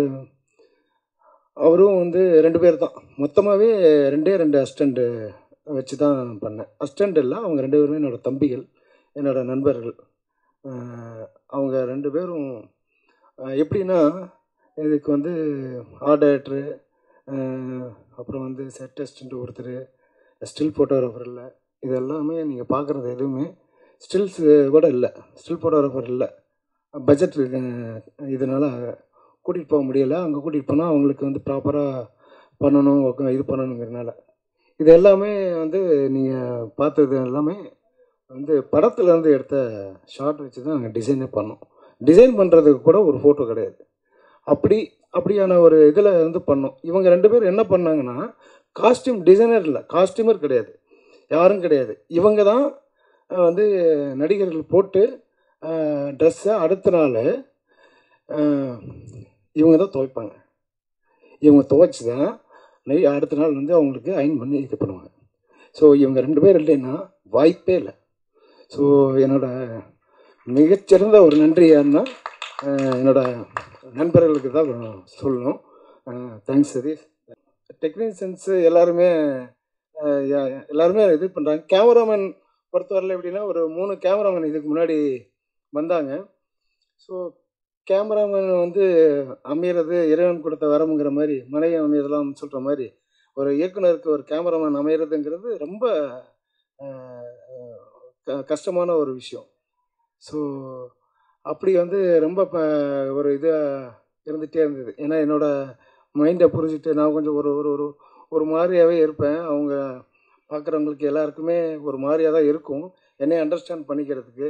அவரும் வந்து ரெண்டு பேர் தான் மொத்தமாகவே ரெண்டே ரெண்டு அசிஸ்டண்ட்டு வச்சு தான் பண்ணேன் அசிஸ்டண்ட் இல்லை அவங்க ரெண்டு பேருமே என்னோடய தம்பிகள் என்னோடய நண்பர்கள் அஹ், அவங்க ரெண்டு பேரும் அஹ், எப்படின்னா இதுக்கு வந்து ஆர்ட் டைரக்டரு அப்புறம் வந்து செட் அசிஸ்டண்ட் ஒருத்தர் ஸ்டில் ஃபோட்டோகிராஃபர் இல்லை இது எல்லாமே நீங்கள் பார்க்குறது எதுவுமே ஸ்டில்ஸ் கூட இல்லை ஸ்டில் ஃபோட்டோகிராஃபர் இல்லை பட்ஜெட் இதனால் கூட்டிகிட்டு போக முடியலை அங்கே கூட்டிகிட்டு போனால் அவங்களுக்கு வந்து ப்ராப்பராக பண்ணணும் உக்க- இது பண்ணணுங்கிறனால இது எல்லாமே வந்து நீங்கள் பார்த்தது எல்லாமே வந்து படத்துலேருந்து எடுத்த ஷார்ட் வச்சு தான் நாங்கள் டிசைனே பண்ணோம் டிசைன் பண்ணுறதுக்கு கூட ஒரு ஃபோட்டோ கிடையாது அப்படி அப்படியான ஒரு இதில் வந்து பண்ணோம் இவங்க ரெண்டு பேரும் என்ன பண்ணாங்கன்னா காஸ்டியூம் டிசைனர் இல்லை காஸ்டியூமர் கிடையாது யாரும் கிடையாது இவங்க தான் அஹ், வந்து நடிகர்கள் போட்டு ட்ரெஸ்ஸை அடுத்த நாள் அஹ், இவங்க தான் துவைப்பாங்க இவங்க துவைச்சி தான் நை அடுத்த நாள் வந்து அவங்களுக்கு அயன் பண்ணி இது பண்ணுவாங்க ஸோ இவங்க ரெண்டு பேர் இல்லைன்னா வாய்ப்பே இல்லை ஸோ என்னோட மிகச்சிறந்த ஒரு நன்றி யாருன்னா அஹ், என்னோட நண்பர்களுக்கு தான் சொல்லணும் தேங்க்ஸ் சதீஷ் டெக்னீஷியன்ஸு எல்லாருமே அஹ், யா- எல்லாருமே இது பண்ணுறாங்க கேமராமேன் பொறுத்தவரையில் எப்படின்னா ஒரு மூணு கேமராமேன் இதுக்கு முன்னாடி வந்தாங்க ஸோ கேமராமேன் வந்து அமையிறது இறைவன் கொடுத்த வரமுங்கிற மாதிரி மனைவி அமையதெல்லாம் சொல்கிற மாதிரி ஒரு இயக்குனருக்கு ஒரு கேமராமேன் அமையிறதுங்கிறது ரொம்ப அஹ், க- கஷ்டமான ஒரு விஷயம் ஸோ அப்படி வந்து ரொம்ப ப ஒரு இதாக இருந்துகிட்டே இருந்தது ஏன்னா என்னோடய மைண்டை புரிஞ்சுட்டு நான் கொஞ்சம் ஒரு ஒரு ஒரு ஒரு மாதிரியாகவே இருப்பேன் அவங்க பார்க்குறவங்களுக்கு எல்லாருக்குமே ஒரு மாதிரியாக தான் இருக்கும் என்னை அண்டர்ஸ்டாண்ட் பண்ணிக்கிறதுக்கு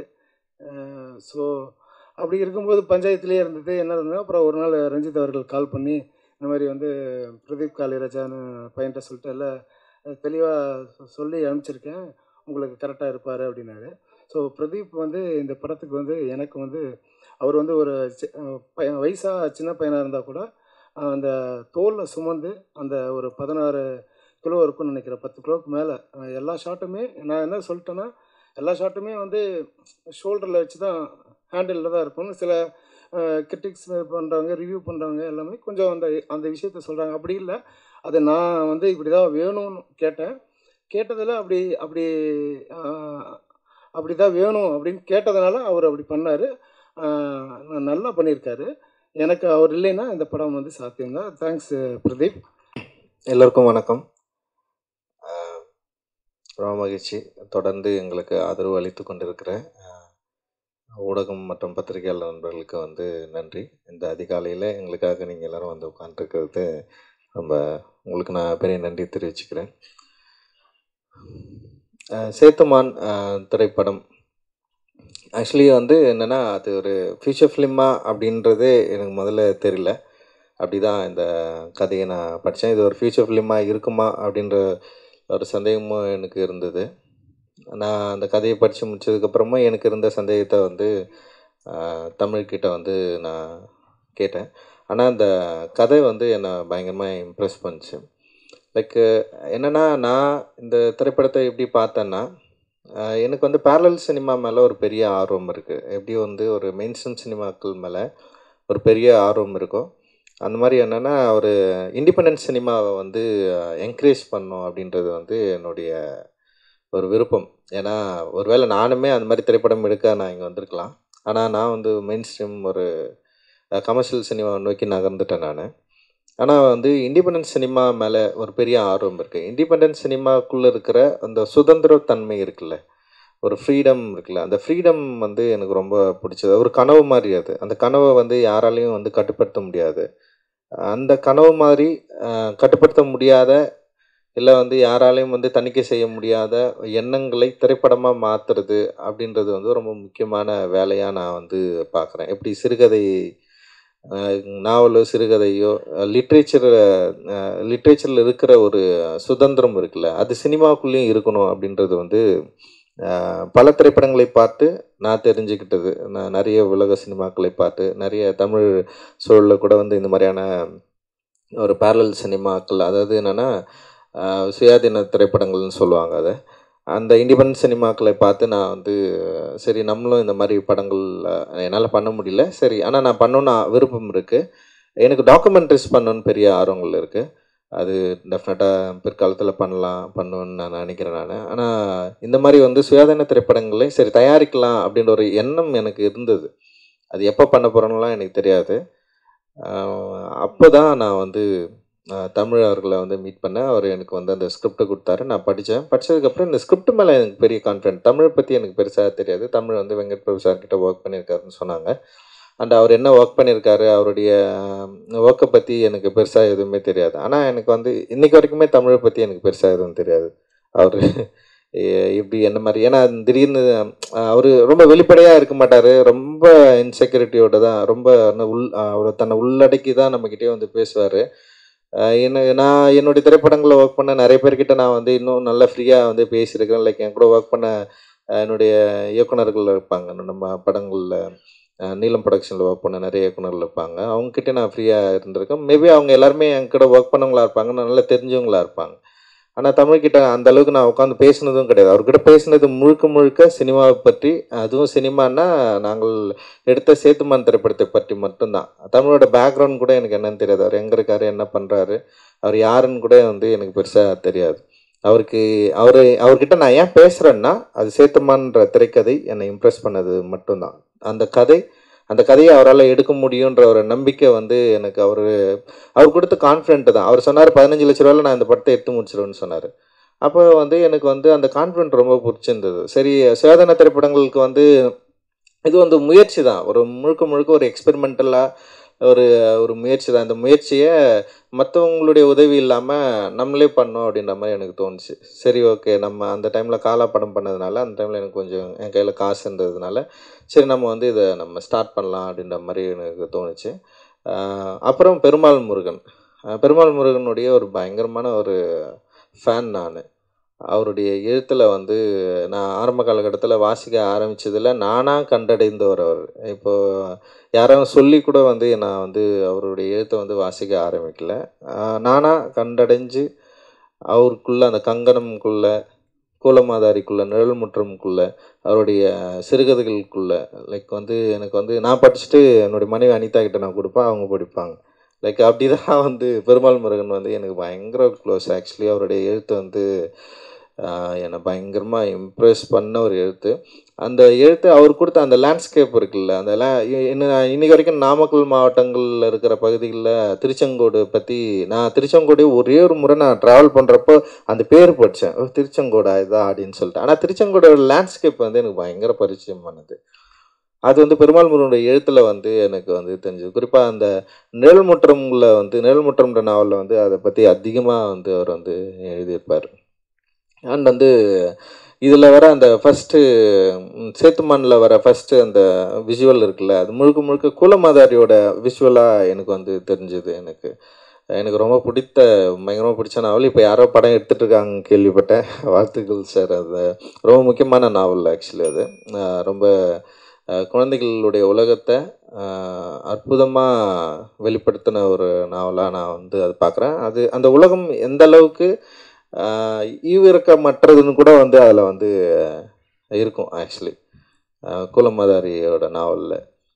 ஸோ அப்படி இருக்கும்போது பஞ்சாயத்துலேயே இருந்தது என்ன இருந்தது அப்புறம் ஒரு நாள் ரஞ்சித் அவர்கள் கால் பண்ணி இந்த மாதிரி வந்து பிரதீப் காளிராஜான்னு பையன்கிட்ட சொல்லிட்டு எல்லாம் தெளிவாக சொல்லி அனுப்பிச்சிருக்கேன் உங்களுக்கு கரெக்டாக இருப்பார் அப்படின்னாரு ஸோ பிரதீப் வந்து இந்த படத்துக்கு வந்து எனக்கு வந்து அவர் வந்து ஒரு சி- பையன் வயசாக சின்ன பையனாக இருந்தால் கூட அந்த தோலில் சுமந்து அந்த ஒரு பதினாறு கிலோ இருக்கும்னு நினைக்கிறேன் பத்து கிலோவுக்கு மேலே எல்லா ஷாட்டுமே நான் என்ன சொல்லிட்டேன்னா எல்லா ஷாட்டுமே வந்து ஷோல்டரில் வச்சு தான் ஹேண்டிலில் தான் இருக்கும் சில கிரிட்டிக்ஸ் பண்ணுறவங்க ரிவ்யூ பண்ணுறவங்க எல்லாமே கொஞ்சம் அந்த அந்த விஷயத்த சொல்கிறாங்க அப்படி இல்லை அது நான் வந்து இப்படி தான் வேணும்னு கேட்டேன் கேட்டதில் அப்படி அப்படி ஆஹ், அப்படி தான் வேணும் அப்படின்னு கேட்டதுனால அவர் அப்படி பண்ணார் நல்லா பண்ணியிருக்காரு எனக்கு அவர் இல்லைன்னா இந்த படம் வந்து சாத்தியம்தான் தேங்க்ஸ் பிரதீப் எல்லோருக்கும் வணக்கம் ஆஹ் ரொம்ப மகிழ்ச்சி தொடர்ந்து எங்களுக்கு ஆதரவு அளித்து கொண்டிருக்கிற ஆஹ் ஊடகம் மற்றும் பத்திரிகையாளர் நண்பர்களுக்கு வந்து நன்றி இந்த அதிகாலையில் எங்களுக்காக நீங்கள் எல்லாரும் வந்து உட்காந்துருக்கிறது ரொம்ப உங்களுக்கு நான் பெரிய நன்றி தெரிவிச்சுக்கிறேன் ஆஹ் சேத்துமான் ஆஹ் திரைப்படம் ஆக்சுவலி வந்து என்னென்னா அது ஒரு ஃபியூச்சர் ஃபிலிமா அப்படின்றதே எனக்கு முதல்ல தெரியல அப்படி தான் இந்த கதையை நான் படித்தேன் இது ஒரு ஃபியூச்சர் ஃபிலிமாக இருக்குமா அப்படின்ற ஒரு சந்தேகமும் எனக்கு இருந்தது நான் அந்த கதையை படித்து முடிச்சதுக்கப்புறமா எனக்கு இருந்த சந்தேகத்தை வந்து ஆஹ், தமிழ்கிட்ட வந்து நான் கேட்டேன் ஆனால் அந்த கதை வந்து என்னை பயங்கரமாக இம்ப்ரெஸ் பண்ணுச்சு லைக் என்னென்னா நான் இந்த திரைப்படத்தை எப்படி பார்த்தேன்னா ஆஹ், எனக்கு வந்து பேரலல் சினிமா மேலே ஒரு பெரிய ஆர்வம் இருக்குது எப்படி வந்து ஒரு மெயின் ஸ்ட்ரீம் சினிமாக்கள் மேலே ஒரு பெரிய ஆர்வம் இருக்கும் அந்த மாதிரி என்னென்னா ஒரு இண்டிபெண்டன்ட் சினிமாவை வந்து என்கரேஜ் பண்ணோம் அப்படின்றது வந்து என்னுடைய ஒரு விருப்பம் ஏன்னா ஒருவேளை நானுமே அந்த மாதிரி திரைப்படம் எடுக்க நான் இங்கே வந்திருக்கலாம் ஆனால் நான் வந்து மெயின் ஸ்ட்ரீம் ஒரு கமர்ஷியல் சினிமா நோக்கி நகர்ந்துட்டேன் நான் ஆனால் வந்து இண்டிபெண்டன்ட் சினிமா மேலே ஒரு பெரிய ஆர்வம் இருக்குது இண்டிபெண்டன்ட் சினிமாக்குள்ளே இருக்கிற அந்த சுதந்திரத்தன்மை இருக்குல்ல ஒரு ஃப்ரீடம் இருக்குல்ல அந்த ஃப்ரீடம் வந்து எனக்கு ரொம்ப பிடிச்சது ஒரு கனவு மாதிரி அது அந்த கனவை வந்து யாராலையும் வந்து கட்டுப்படுத்த முடியாது அந்த கனவு மாதிரி அஹ், கட்டுப்படுத்த முடியாத இல்லை வந்து யாராலையும் வந்து தணிக்கை செய்ய முடியாத எண்ணங்களை திரைப்படமாக மாற்றுறது அப்படின்றது வந்து ரொம்ப முக்கியமான வேலையாக நான் வந்து பார்க்குறேன் எப்படி சிறுகதை அஹ், நாவலோ சிறுகதையோ லிட்ரேச்சர் லிட்ரேச்சரில் இருக்கிற ஒரு சுதந்திரம் இருக்குல்ல அது சினிமாக்குள்ளேயும் இருக்கணும் அப்படின்றது வந்து அஹ், பல திரைப்படங்களை பார்த்து நான் தெரிஞ்சுக்கிட்டது நான் நிறைய உலக சினிமாக்களை பார்த்து நிறைய தமிழ் சூழலில் கூட வந்து இந்த மாதிரியான ஒரு பேரலல் சினிமாக்கள் அதாவது என்னென்னா சுயாதீன திரைப்படங்கள்னு சொல்லுவாங்க அதை அந்த இண்டிபெண்டன்ட் சினிமாக்களை பார்த்து நான் வந்து சரி நம்மளும் இந்த மாதிரி படங்கள் என்னால் பண்ண முடியல சரி ஆனால் நான் பண்ணணும்னு விருப்பம் இருக்குது எனக்கு டாக்குமெண்ட்ரிஸ் பண்ணணும்னு பெரிய ஆர்வங்கள் இருக்குது அது டெஃபினட்டாக பிற்காலத்தில் பண்ணலாம் பண்ணுவேன்னு நான் நினைக்கிறேன் நான் ஆனால் இந்த மாதிரி வந்து சுயாதீன திரைப்படங்களை சரி தயாரிக்கலாம் அப்படின்ற ஒரு எண்ணம் எனக்கு இருந்தது அது எப்போ பண்ண போகிறோம்லாம் எனக்கு தெரியாது அப்போ தான் நான் வந்து ஆஹ், தமிழ் அவர்களை வந்து மீட் பண்ணேன் அவர் எனக்கு வந்து அந்த ஸ்கிரிப்டை கொடுத்தாரு நான் படித்தேன் படித்ததுக்கப்புறம் இந்த ஸ்கிரிப்ட் மேலே எனக்கு பெரிய கான்ஃபிடென்ட் தமிழை பற்றி எனக்கு பெருசாக தெரியாது தமிழ் வந்து வெங்கட் பிரபு சார் கிட்ட ஒர்க் பண்ணியிருக்காருன்னு சொன்னாங்க அண்ட் அவர் என்ன ஒர்க் பண்ணியிருக்காரு அவருடைய ஒர்க்கை பற்றி எனக்கு பெருசாக எதுவுமே தெரியாது ஆனால் எனக்கு வந்து இன்னைக்கு வரைக்குமே தமிழை பற்றி எனக்கு பெருசாக எதுவும் தெரியாது அவர் எப்படி என்ன மாதிரி ஏன்னா திடீர்னு அவர் ரொம்ப வெளிப்படையாக இருக்க மாட்டார் ரொம்ப இன்செக்யூரிட்டியோட தான் ரொம்ப உள் அவர் தன்னை உள்ளடக்கி தான் நம்மக்கிட்டே வந்து பேசுவார் என்ன நான் என்னுடைய திரைப்படங்களில் ஒர்க் பண்ண நிறைய பேர்கிட்ட நான் வந்து இன்னும் நல்லா ஃப்ரீயாக வந்து பேசியிருக்கிறேன் லைக் என் கூட ஒர்க் பண்ண அஹ், என்னுடைய இயக்குனர்கள் இருப்பாங்க நம்ம படங்களில் நீலம் ப்ரொடக்ஷனில் ஒர்க் பண்ண நிறைய இயக்குனர்கள் இருப்பாங்க அவங்கக்கிட்ட நான் ஃப்ரீயாக இருந்திருக்கேன் மேபி அவங்க எல்லாருமே என் கூட ஒர்க் பண்ணவங்களா இருப்பாங்க நல்லா தெரிஞ்சவங்களா இருப்பாங்க ஆனால் தமிழ்கிட்ட அந்த அளவுக்கு நான் உட்காந்து பேசினதும் கிடையாது அவர்கிட்ட பேசினது முழுக்க முழுக்க சினிமாவை பற்றி அதுவும் சினிமான்னா நாங்கள் எடுத்த சேத்துமான் திரைப்படத்தை பற்றி மட்டும்தான் தமிழோட பேக்ரவுண்ட் கூட எனக்கு என்னன்னு தெரியாது அவர் எங்கே இருக்காரு என்ன பண்ணுறாரு அவர் யாருன்னு கூட வந்து எனக்கு பெருசாக தெரியாது அவருக்கு அவர் அவர்கிட்ட நான் ஏன் பேசுகிறேன்னா அது சேத்துமான்ற திரைக்கதை என்னை இம்ப்ரெஸ் பண்ணது மட்டும்தான் அந்த கதை அந்த கதையை அவரால் எடுக்க முடியுன்ற ஒரு நம்பிக்கை வந்து எனக்கு அவர் அவர் கொடுத்த கான்ஃபிடென்ட் தான் அவர் சொன்னார் பதினஞ்சு லட்ச ரூபாயில் நான் இந்த படத்தை எடுத்து முடிச்சிடுவேன்னு சொன்னார் அப்போ வந்து எனக்கு வந்து அந்த கான்ஃபிடென்ட் ரொம்ப பிடிச்சிருந்தது சரி சுயாதீன திரைப்படங்களுக்கு வந்து இது வந்து முயற்சி தான் ஒரு முழுக்க முழுக்க ஒரு எக்ஸ்பெரிமெண்டலாக ஒரு ஒரு முயற்சி தான் இந்த முயற்சியை மற்றவங்களுடைய உதவி இல்லாமல் நம்மளே பண்ணோம் அப்படின்ற மாதிரி எனக்கு தோணுச்சு சரி ஓகே நம்ம அந்த டைமில் காலா படம் பண்ணதுனால அந்த டைமில் எனக்கு கொஞ்சம் என் கையில் காசு இருந்ததுனால சரி நம்ம வந்து இதை நம்ம ஸ்டார்ட் பண்ணலாம் அப்படின்ற மாதிரி எனக்கு தோணுச்சு ஆஹ் அப்புறம் பெருமாள் முருகன் ஆஹ் பெருமாள் முருகனுடைய ஒரு பயங்கரமான ஒரு ஃபேன் நான் அவருடைய எழுத்தில் வந்து நான் ஆரம்ப காலகட்டத்தில் வாசிக்க ஆரம்பித்ததில் நானாக கண்டடைந்தவர் அவர் இப்போ யாரும் சொல்லி கூட வந்து நான் வந்து அவருடைய எழுத்தை வந்து வாசிக்க ஆரம்பிக்கல ஆஹ் நானா கண்டடைஞ்சு அவருக்குள்ள அந்த கங்கணம்குள்ள கூலமாதாரிக்குள்ள நிழல் முற்றம்குள்ள அவருடைய சிறுகதைகளுக்குள்ள லைக் வந்து எனக்கு வந்து நான் படிச்சுட்டு என்னுடைய மனைவி அனிதா கிட்ட நான் கொடுப்பேன் அவங்க படிப்பாங்க லைக் அப்படி தான் வந்து பெருமாள் முருகன் வந்து எனக்கு பயங்கர க்ளோஸ் ஆக்சுவலி அவருடைய எழுத்து வந்து ஆஹ் என்னை பயங்கரமாக இம்ப்ரெஸ் பண்ண ஒரு எழுத்து அந்த எழுத்து அவர் கொடுத்த அந்த லேண்ட்ஸ்கேப் இருக்குல்ல அந்த லே என்ன இன்னைக்கு வரைக்கும் நாமக்கல் மாவட்டங்களில் இருக்கிற பகுதிகளில் திருச்செங்கோடு பற்றி நான் திருச்செங்கோடு ஒரே ஒரு முறை நான் ட்ராவல் பண்ணுறப்போ அந்த பேர் படித்தேன் ஓ திருச்செங்கோடா இதா அப்படின்னு சொல்லிட்டு ஆனால் திருச்செங்கோடோட லேண்ட்ஸ்கேப் வந்து எனக்கு பயங்கர பரிச்சயமானது அது வந்து பெருமாள் முருகனுடைய எழுத்தில் வந்து எனக்கு வந்து தெரிஞ்சது குறிப்பாக அந்த நிழல்முற்றம்ல வந்து நிழல்முற்றம்ன்ற நாவலில் வந்து அதை பற்றி அதிகமாக வந்து அவர் வந்து எழுதியிருப்பார் அண்ட் வந்து இதில் வர அந்த ஃபஸ்ட்டு சேத்துமானில் வர ஃபஸ்ட்டு அந்த விஷுவல் இருக்குல்ல அது முழுக்க முழுக்க குலமாதாரியோட விஷுவலாக எனக்கு வந்து தெரிஞ்சது எனக்கு எனக்கு ரொம்ப பிடித்த பயங்கரமாக பிடிச்ச நாவல் இப்போ யாரோ படம் எடுத்துகிட்டு இருக்காங்க கேள்விப்பட்டேன் வாழ்த்துக்கள் சார் அது ரொம்ப முக்கியமான நாவல் ஆக்சுவலி அது ஆஹ் ரொம்ப ஆஹ் குழந்தைகளுடைய உலகத்தை அற்புதமாக வெளிப்படுத்தின ஒரு நாவலாக நான் வந்து அது பார்க்குறேன் அது அந்த உலகம் எந்த அளவுக்கு ஆஹ் ஈவிரக்கமற்றதுன்னு கூட வந்து அதில் வந்து இருக்கும் ஆக்சுவலி குலமதாரியோட நாவலில்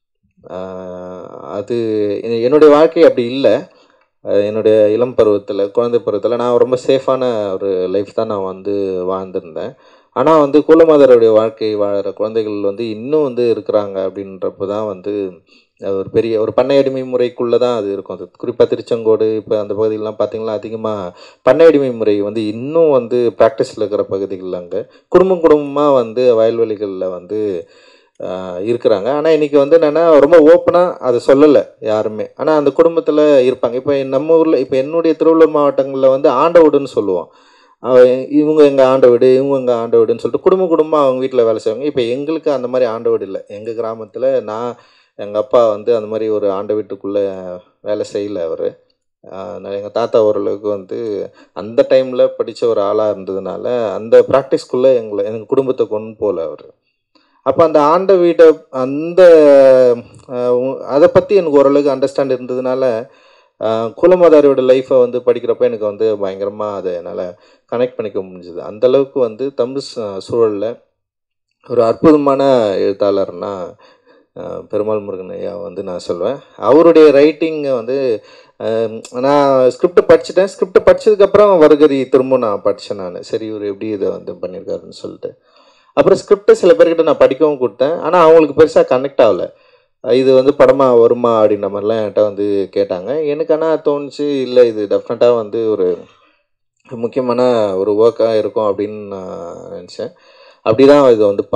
அது எ- என்னுடைய வாழ்க்கை அப்படி இல்லை அஹ் என்னுடைய இளம் பருவத்தில் குழந்தை பருவத்தில் நான் ரொம்ப சேஃபான ஒரு லைஃப் தான் நான் வந்து வாழ்ந்திருந்தேன் ஆனால் வந்து குலமாதருடைய வாழ்க்கை வாழற குழந்தைகள் வந்து இன்னும் வந்து இருக்கிறாங்க அப்படின்றப்ப தான் வந்து அது ஒரு பெரிய ஒரு பண்ணை அடிமை முறைக்குள்ளே தான் அது இருக்கும் அது குறிப்பாக திருச்செங்கோடு இப்போ அந்த பகுதிகளெலாம் பார்த்தீங்கன்னா அதிகமாக பண்ணை அடிமை முறை வந்து இன்னும் வந்து ப்ராக்டிஸில் இருக்கிற பகுதிகள் அங்கே குடும்பம் குடும்பமாக வந்து வயல்வெளிகளில் வந்து ஆஹ், இருக்கிறாங்க ஆனால் இன்றைக்கி வந்து என்னென்னா ரொம்ப ஓப்பனாக அதை சொல்லலை யாருமே ஆனால் அந்த குடும்பத்தில் இருப்பாங்க இப்போ நம்ம ஊரில் இப்போ என்னுடைய திருவள்ளூர் மாவட்டங்களில் வந்து ஆண்ட வீடுன்னு சொல்லுவோம் அவ- இவங்க எங்கள் ஆண்ட வீடு இவங்க எங்கள் ஆண்ட வீடுன்னு சொல்லிட்டு குடும்ப குடும்பமாக அவங்க வீட்டில் வேலை செய்வாங்க இப்போ எங்களுக்கு அந்த மாதிரி ஆண்ட வீடு இல்லை எங்கள் கிராமத்தில் நான் எங்கள் அப்பா வந்து அந்த மாதிரி ஒரு ஆண்ட வீட்டுக்குள்ளே வேலை செய்யலை அவர் எங்கள் தாத்தா ஓரளவுக்கு வந்து அந்த டைமில் படித்த ஒரு ஆளாக இருந்ததுனால அந்த ப்ராக்டிஸ்க்குள்ளே எங்களை எங்கள் குடும்பத்தை கொண்டு போகல அவர் அப்போ அந்த ஆண்ட வீட்டை அந்த அதை பற்றி எனக்கு ஓரளவுக்கு அண்டர்ஸ்டாண்ட் இருந்ததுனால ஆஹ் குலமாதாரியோட லைஃப்பை வந்து படிக்கிறப்ப எனக்கு வந்து பயங்கரமாக அதை என்னால் கனெக்ட் பண்ணிக்க முடிஞ்சுது அந்த அளவுக்கு வந்து தமிழ் சூ- சூழல்ல ஒரு அற்புதமான எழுத்தாளர்னா ஆஹ் பெருமாள் முருகன் ஐயா வந்து நான் சொல்வேன் அவருடைய ரைட்டிங்கை வந்து ஆஹ் நான் ஸ்கிரிப்ட் படிச்சுட்டேன் ஸ்கிரிப்ட் படிச்சதுக்கப்புறம் வருகரி திரும்ப நான் படித்தேன் நான் சரி இவர் எப்படி இதை வந்து பண்ணியிருக்காருன்னு சொல்லிட்டு அப்புறம் ஸ்கிரிப்டை சில பேர்கிட்ட நான் படிக்கவும் கொடுத்தேன் ஆனால் அவங்களுக்கு பெருசாக கனெக்ட் ஆகலை இது வந்து படமாக வருமா அப்படின்ற மாதிரிலாம் என்கிட்ட வந்து கேட்டாங்க எனக்கு ஆனால் தோணுச்சு இல்லை இது டெஃபினட்டாக வந்து ஒரு முக்கியமான ஒரு ஒர்க்காக இருக்கும் அப்படின்னு நான் நினச்சேன் அப்படி தான் இதை வந்து பண்ணோம்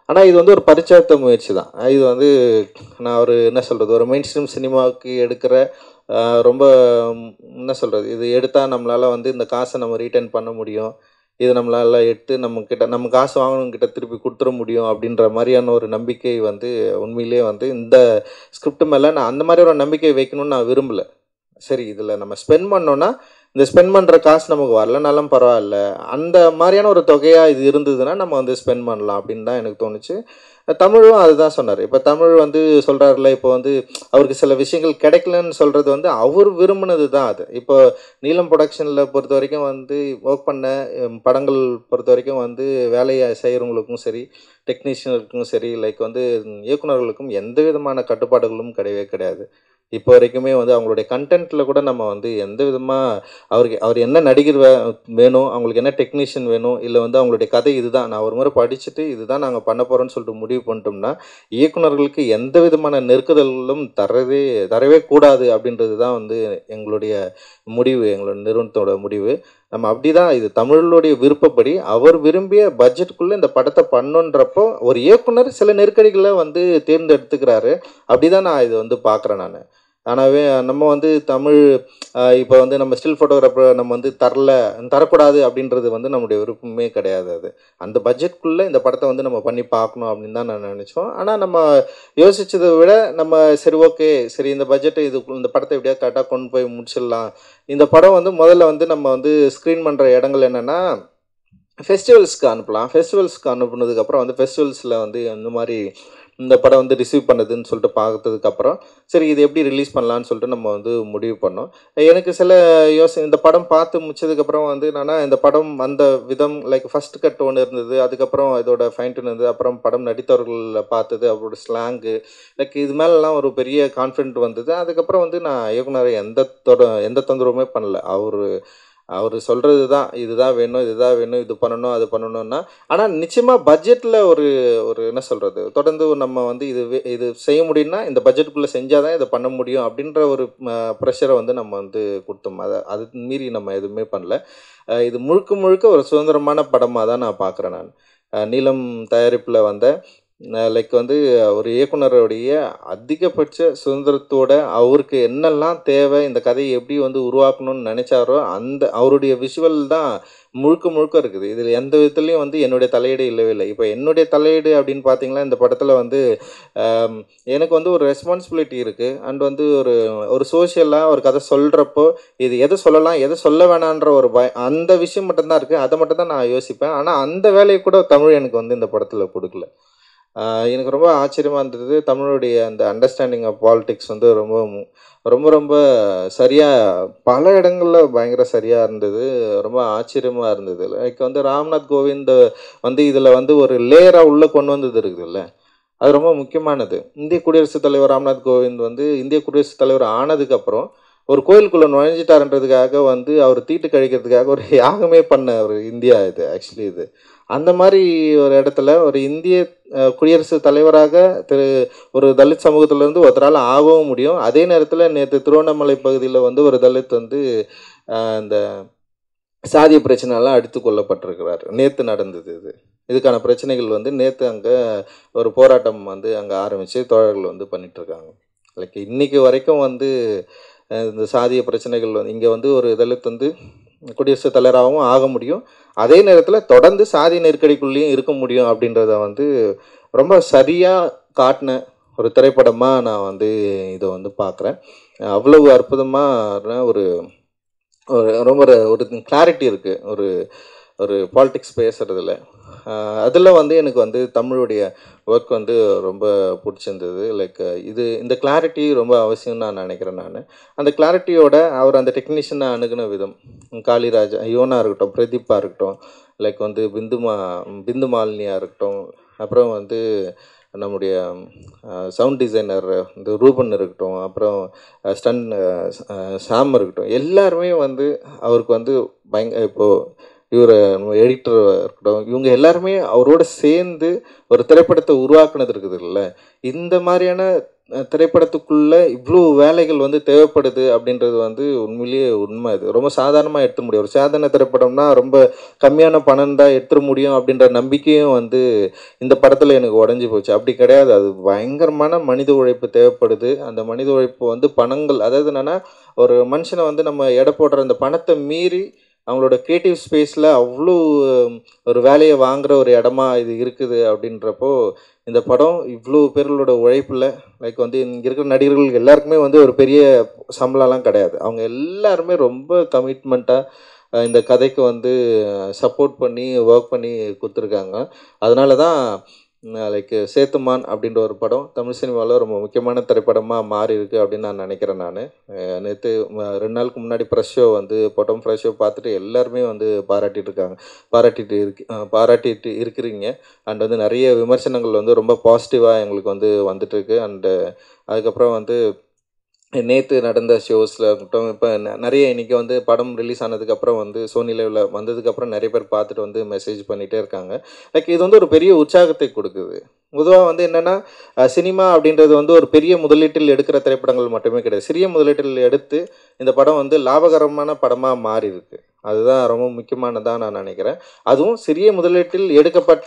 ஆனால் இது வந்து ஒரு பரிச்சயத்த முயற்சி தான் இது வந்து நான் ஒரு என்ன சொல்கிறது ஒரு மெயின் ஸ்ட்ரீம் சினிமாவுக்கு எடுக்கிற ஆஹ், ரொம்ப ம், என்ன சொல்கிறது இது எடுத்தால் நம்மளால் வந்து இந்த காசை நம்ம ரீட்டர்ன் பண்ண முடியும் இது நம்மளால் எடுத்து நம்ம கிட்ட நம்ம காசு வாங்கணும் கிட்ட திருப்பி கொடுத்துட முடியும் அப்படின்ற மாதிரியான ஒரு நம்பிக்கை வந்து உண்மையிலேயே வந்து இந்த ஸ்கிரிப்ட் மேலே நான் அந்த மாதிரி ஒரு நம்பிக்கை வைக்கணும்னு நான் விரும்பலை சரி இதில் நம்ம ஸ்பெண்ட் பண்ணோன்னா இந்த ஸ்பெண்ட் பண்ணுற காசு நமக்கு வரலனாலும் பரவாயில்ல அந்த மாதிரியான ஒரு தொகையாக இது இருந்ததுன்னா நம்ம வந்து ஸ்பெண்ட் பண்ணலாம் அப்படின்னு தான் எனக்கு தோணுச்சு தமிழும் அதுதான் சொன்னார் இப்போ தமிழ் வந்து சொல்கிறாருல இப்போ வந்து அவருக்கு சில விஷயங்கள் கிடைக்கலன்னு சொல்கிறது வந்து அவர் விரும்பினது தான் அது இப்போ நீலம் ப்ரொடக்ஷனில் பொறுத்த வரைக்கும் வந்து ஒர்க் பண்ண ஹம், படங்கள் பொறுத்த வரைக்கும் வந்து வேலையை செய்கிறவங்களுக்கும் சரி டெக்னீஷியனுக்கும் சரி லைக் வந்து இயக்குனர்களுக்கும் எந்த விதமான கட்டுப்பாடுகளும் கிடையவே கிடையாது இப்போ வரைக்குமே வந்து அவங்களுடைய கண்டென்ட்டில் கூட நம்ம வந்து எந்த விதமாக அவருக்கு அவர் என்ன நடிகர் வே வேணும் அவங்களுக்கு என்ன டெக்னீஷியன் வேணும் இல்லை வந்து அவங்களுடைய கதை இதுதான் நான் ஒரு முறை படிச்சுட்டு இதுதான் நாங்கள் பண்ண போகிறோம்னு சொல்லிட்டு முடிவு பண்ணிட்டோம்னா இயக்குனர்களுக்கு எந்த விதமான நெருக்குதல்களும் தரவே தரவே கூடாது அப்படின்றது தான் வந்து எங்களுடைய முடிவு எங்களோட நிறுவனத்தோட முடிவு நம்ம அப்படி தான் இது தமிழுடைய விருப்பப்படி அவர் விரும்பிய பட்ஜெட்டுக்குள்ளே இந்த படத்தை பண்ணுன்றப்போ ஒரு இயக்குனர் சில நெருக்கடிகளை வந்து தேர்ந்தெடுத்துக்கிறாரு அப்படி தான் நான் இது வந்து பார்க்குறேன் நான் ஆனாவே நம்ம வந்து தமிழ் இப்போ வந்து நம்ம ஸ்டில் ஃபோட்டோகிராஃபர் நம்ம வந்து தரல தரக்கூடாது அப்படின்றது வந்து நம்முடைய விருப்பமே கிடையாது அது அந்த பட்ஜெட்குள்ளே இந்த படத்தை வந்து நம்ம பண்ணி பார்க்கணும் அப்படின்னு தான் நான் நினச்சோம் ஆனால் நம்ம யோசிச்சதை விட நம்ம சரி ஓகே சரி இந்த பட்ஜெட்டை இது இந்த படத்தை எப்படியா கரெக்டாக கொண்டு போய் முடிச்சிடலாம் இந்த படம் வந்து முதல்ல வந்து நம்ம வந்து ஸ்க்ரீன் பண்ணுற இடங்கள் என்னென்னா ஃபெஸ்டிவல்ஸ்க்கு அனுப்பலாம் ஃபெஸ்டிவல்ஸ்க்கு அனுப்புனதுக்கப்புறம் வந்து ஃபெஸ்டிவல்ஸில் வந்து இந்த மாதிரி இந்த படம் வந்து ரிசீவ் பண்ணதுன்னு சொல்லிட்டு பார்த்ததுக்கப்புறம் சரி இது எப்படி ரிலீஸ் பண்ணலான்னு சொல்லிட்டு நம்ம வந்து முடிவு பண்ணோம் எனக்கு சில யோசனை இந்த படம் பார்த்து முடிச்சதுக்கப்புறம் வந்து என்னன்னா இந்த படம் வந்த விதம் லைக் ஃபர்ஸ்ட் கட் ஒன்று இருந்தது அதுக்கப்புறம் இதோட ஃபைன் இருந்தது அப்புறம் படம் நடித்தவர்களில் பார்த்தது அவரோட ஸ்லாங்கு லைக் இது மேலெலாம் ஒரு பெரிய கான்ஃபிடென்ட் வந்தது அதுக்கப்புறம் வந்து நான் இயக்குனரை எந்த தொட எந்த தொந்தரவுமே பண்ணல அவர் அவர் சொல்கிறது தான் இதுதான் வேணும் இதுதான் வேணும் இது பண்ணணும் அது பண்ணணும்னா ஆனால் நிச்சயமாக பட்ஜெட்டில் ஒரு ஒரு என்ன சொல்கிறது தொடர்ந்து நம்ம வந்து இது வே- இது செய்ய முடியும்னா இந்த பட்ஜெட்டுக்குள்ளே செஞ்சால் தான் இதை பண்ண முடியும் அப்படின்ற ஒரு ப்ரெஷரை வந்து நம்ம வந்து கொடுத்தோம் அதை அது மீறி நம்ம எதுவுமே பண்ணல அஹ் இது முழுக்க முழுக்க ஒரு சுதந்திரமான படமாக தான் நான் பார்க்குறேன் நான் அஹ் நீலம் தயாரிப்பில் வந்த லைக் வந்து ஒரு இயக்குனருடைய அதிகபட்ச சுதந்திரத்தோட அவருக்கு என்னெல்லாம் தேவை இந்த கதையை எப்படி வந்து உருவாக்கணும்னு நினைச்சாரோ அந்த அவருடைய விஷுவல் தான் முழுக்க முழுக்க இருக்குது இதில் எந்த விதத்துலையும் வந்து என்னுடைய தலையீடு இல்லவே இல்லை இப்போ என்னுடைய தலையீடு அப்படின்னு பார்த்தீங்கன்னா இந்த படத்தில் வந்து ஆம், எனக்கு வந்து ஒரு ரெஸ்பான்சிபிலிட்டி இருக்குது அண்ட் வந்து ஒரு ஒரு சோஷியலாக ஒரு கதை சொல்கிறப்போ இது எதை சொல்லலாம் எதை சொல்ல வேணான்ற ஒரு பய அந்த விஷயம் மட்டும்தான் இருக்குது அதை மட்டும் தான் நான் யோசிப்பேன் ஆனால் அந்த வேலையை கூட தமிழ் எனக்கு வந்து இந்த படத்தில் கொடுக்கல ஆஹ் எனக்கு ரொம்ப ஆச்சரியமாக இருந்தது தமிழுடைய அந்த அண்டர்ஸ்டாண்டிங் ஆஃப் பாலிடிக்ஸ் வந்து ரொம்ப மு- ரொம்ப ரொம்ப சரியாக பல இடங்களில் பயங்கர சரியாக இருந்தது ரொம்ப ஆச்சரியமாக இருந்தது லைக் வந்து ராம்நாத் கோவிந்த் வந்து இதில் வந்து ஒரு லேயராக உள்ளே கொண்டு வந்தது இருக்குதுல்ல அது ரொம்ப முக்கியமானது இந்திய குடியரசுத் தலைவர் ராம்நாத் கோவிந்த் வந்து இந்திய குடியரசுத் தலைவர் ஆனதுக்கப்புறம் ஒரு கோயிலுக்குள்ளே நுழைஞ்சிட்டாருன்றதுக்காக வந்து அவர் தீட்டு கழிக்கிறதுக்காக ஒரு யாகமே பண்ண ஒரு இந்தியா இது ஆக்சுவலி இது அந்த மாதிரி ஒரு இடத்துல ஒரு இந்திய அஹ், குடியரசுத் தலைவராக திரு ஒரு தலித் சமூகத்திலேருந்து ஒருத்தரால் ஆகவும் முடியும் அதே நேரத்தில் நேற்று திருவண்ணாமலை பகுதியில் வந்து ஒரு தலித் வந்து அஹ், இந்த சாதிய பிரச்சனைலாம் அடித்து கொல்லப்பட்டிருக்கிறார் நேற்று நடந்தது இது இதுக்கான பிரச்சனைகள் வந்து நேற்று அங்கே ஒரு போராட்டம் வந்து அங்கே ஆரம்பித்து தோழர்கள் வந்து பண்ணிட்டு இருக்காங்க லைக் இன்னைக்கு வரைக்கும் வந்து அஹ், இந்த சாதிய பிரச்சனைகள் வந்து இங்கே வந்து ஒரு தலித் வந்து குடியரசுத் தலைவராகவும் ஆக முடியும் அதே நேரத்தில் தொடர்ந்து சாதி நெருக்கடிக்குள்ளேயும் இருக்க முடியும் அப்படின்றத வந்து ரொம்ப சரியாக காட்டின ஒரு திரைப்படமாக நான் வந்து இதை வந்து பார்க்குறேன் அவ்வளவு அற்புதமான ஒரு ஒரு ரொம்ப ஒரு ஒரு கிளாரிட்டி இருக்குது ஒரு ஒரு பாலிடிக்ஸ் பேசுகிறதுல அதில் வந்து எனக்கு வந்து தமிழுடைய ஒர்க் வந்து ரொம்ப பிடிச்சிருந்தது லைக் இது இந்த கிளாரிட்டி ரொம்ப அவசியம் நான் நினைக்கிறேன் நான் அந்த கிளாரிட்டியோட அவர் அந்த டெக்னீஷியனை அணுகுன விதம் காளிராஜா யுவனா இருக்கட்டும் பிரதீப்பா இருக்கட்டும் லைக் வந்து பிந்துமா பிந்து மாலினியாக இருக்கட்டும் அப்புறம் வந்து நம்முடைய சவுண்ட் டிசைனர் இந்த ரூபன் இருக்கட்டும் அப்புறம் ஸ்டன் சாம் இருக்கட்டும் எல்லாருமே வந்து அவருக்கு வந்து பயங்க இப்போது இவர் எடிட்டர் இருக்கட்டும் இவங்க எல்லாருமே அவரோட சேர்ந்து ஒரு திரைப்படத்தை உருவாக்குனது இருக்குது இல்லை இந்த மாதிரியான அஹ், திரைப்படத்துக்குள்ள இவ்வளோ வேலைகள் வந்து தேவைப்படுது அப்படின்றது வந்து உண்மையிலேயே உண்மை அது ரொம்ப சாதாரணமாக எடுத்துட முடியும் ஒரு சாதாரண திரைப்படம்னா ரொம்ப கம்மியான பணம் தான் எடுத்துட முடியும் அப்படின்ற நம்பிக்கையும் வந்து இந்த படத்தில் எனக்கு உடஞ்சி போச்சு அப்படி கிடையாது அது பயங்கரமான மனித உழைப்பு தேவைப்படுது அந்த மனித உழைப்பு வந்து பணங்கள் அதாவது என்னென்னா ஒரு மனுஷனை வந்து நம்ம எடை போடுற அந்த பணத்தை மீறி அவங்களோட க்ரியேட்டிவ் ஸ்பேஸில் அவ்வளோ ஒரு வேலையை வாங்குற ஒரு இடமா இது இருக்குது அப்படின்றப்போ இந்த படம் இவ்வளோ பேர்களோட உழைப்பில் லைக் வந்து இங்கே இருக்கிற நடிகர்கள் எல்லாருக்குமே வந்து ஒரு பெரிய சம்பளம்லாம் கிடையாது அவங்க எல்லாருமே ரொம்ப கமிட்மெண்ட்டாக இந்த கதைக்கு வந்து சப்போர்ட் பண்ணி ஒர்க் பண்ணி கொடுத்துருக்காங்க அதனால தான் லைக் சேத்துமான் அப்படின்ற ஒரு படம் தமிழ் சினிமாவில் ரொம்ப முக்கியமான திரைப்படமாக மாறி இருக்கு அப்படின்னு நான் நினைக்கிறேன் நான் நேற்று ரெண்டு நாளுக்கு முன்னாடி ப்ரெஷ் ஷோ வந்து பொட்டம் ஃப்ரெஷ் ஷோ பார்த்துட்டு எல்லாருமே வந்து பாராட்டிட்டு இருக்காங்க பாராட்டிட்டு இருக்கு அஹ் பாராட்டிட்டு இருக்கிறீங்க அண்ட் வந்து நிறைய விமர்சனங்கள் வந்து ரொம்ப பாசிட்டிவாக எங்களுக்கு வந்து வந்துட்டுருக்கு அண்டு அதுக்கப்புறம் வந்து நேற்று நடந்த ஷோஸில் இருக்கட்டும் இப்போ நிறைய இன்றைக்கி வந்து படம் ரிலீஸ் ஆனதுக்கப்புறம் வந்து சோனி லெவலில் வந்ததுக்கப்புறம் நிறைய பேர் பார்த்துட்டு வந்து மெசேஜ் பண்ணிகிட்டே இருக்காங்க லைக் இது வந்து ஒரு பெரிய உற்சாகத்தை கொடுக்குது பொதுவாக வந்து என்னென்னா சினிமா அப்படின்றது வந்து ஒரு பெரிய முதலீட்டில் எடுக்கிற திரைப்படங்கள் மட்டுமே கிடையாது சிறிய முதலீட்டில் எடுத்து இந்த படம் வந்து லாபகரமான படமாக மாறி இருக்கு அதுதான் ரொம்ப முக்கியமானதாக நான் நினைக்கிறேன் அதுவும் சிறிய முதலீட்டில் எடுக்கப்பட்ட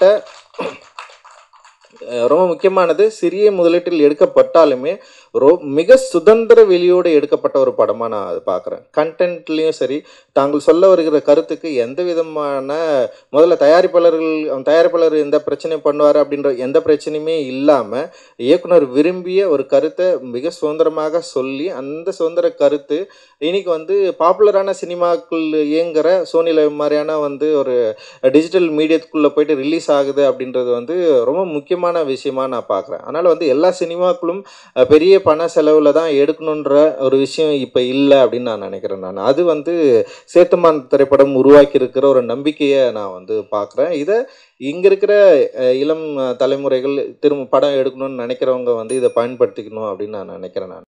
அஹ் ரொம்ப முக்கியமானது சிறிய முதலீட்டில் எடுக்கப்பட்டாலுமே ரொ மிக சுதந்திர வெளியோடு எடுக்கப்பட்ட ஒரு படமாக நான் அது பார்க்குறேன் கண்டென்ட்லேயும் சரி தாங்கள் சொல்ல வருகிற கருத்துக்கு எந்த விதமான முதல்ல தயாரிப்பாளர்கள் அவன் தயாரிப்பாளர் எந்த பிரச்சனை பண்ணுவார் அப்படின்ற எந்த பிரச்சனையுமே இல்லாமல் இயக்குனர் விரும்பிய ஒரு கருத்தை மிக சுதந்திரமாக சொல்லி அந்த சுதந்திர கருத்து இன்னைக்கு வந்து பாப்புலரான சினிமாக்கள் இயங்குகிற சோனி லைவ் மாதிரியான வந்து ஒரு டிஜிட்டல் மீடியத்துக்குள்ளே போயிட்டு ரிலீஸ் ஆகுது அப்படின்றது வந்து ரொம்ப முக்கியமான விஷயமா நான் பார்க்குறேன் அதனால் வந்து எல்லா சினிமாக்களும் அஹ், பெரிய பண செலவில் தான் எடுக்கணுன்ற ஒரு விஷயம் இப்போ இல்லை அப்படின்னு நான் நினைக்கிறேன் நான் அது வந்து சேத்துமான் திரைப்படம் உருவாக்கி இருக்கிற ஒரு நம்பிக்கையை நான் வந்து பார்க்குறேன் இதை இங்கே இருக்கிற அஹ், இளம் அஹ், தலைமுறைகள் திரும்ப படம் எடுக்கணும்னு நினைக்கிறவங்க வந்து இதை பயன்படுத்திக்கணும் அப்படின்னு நான் நினைக்கிறேன் நான்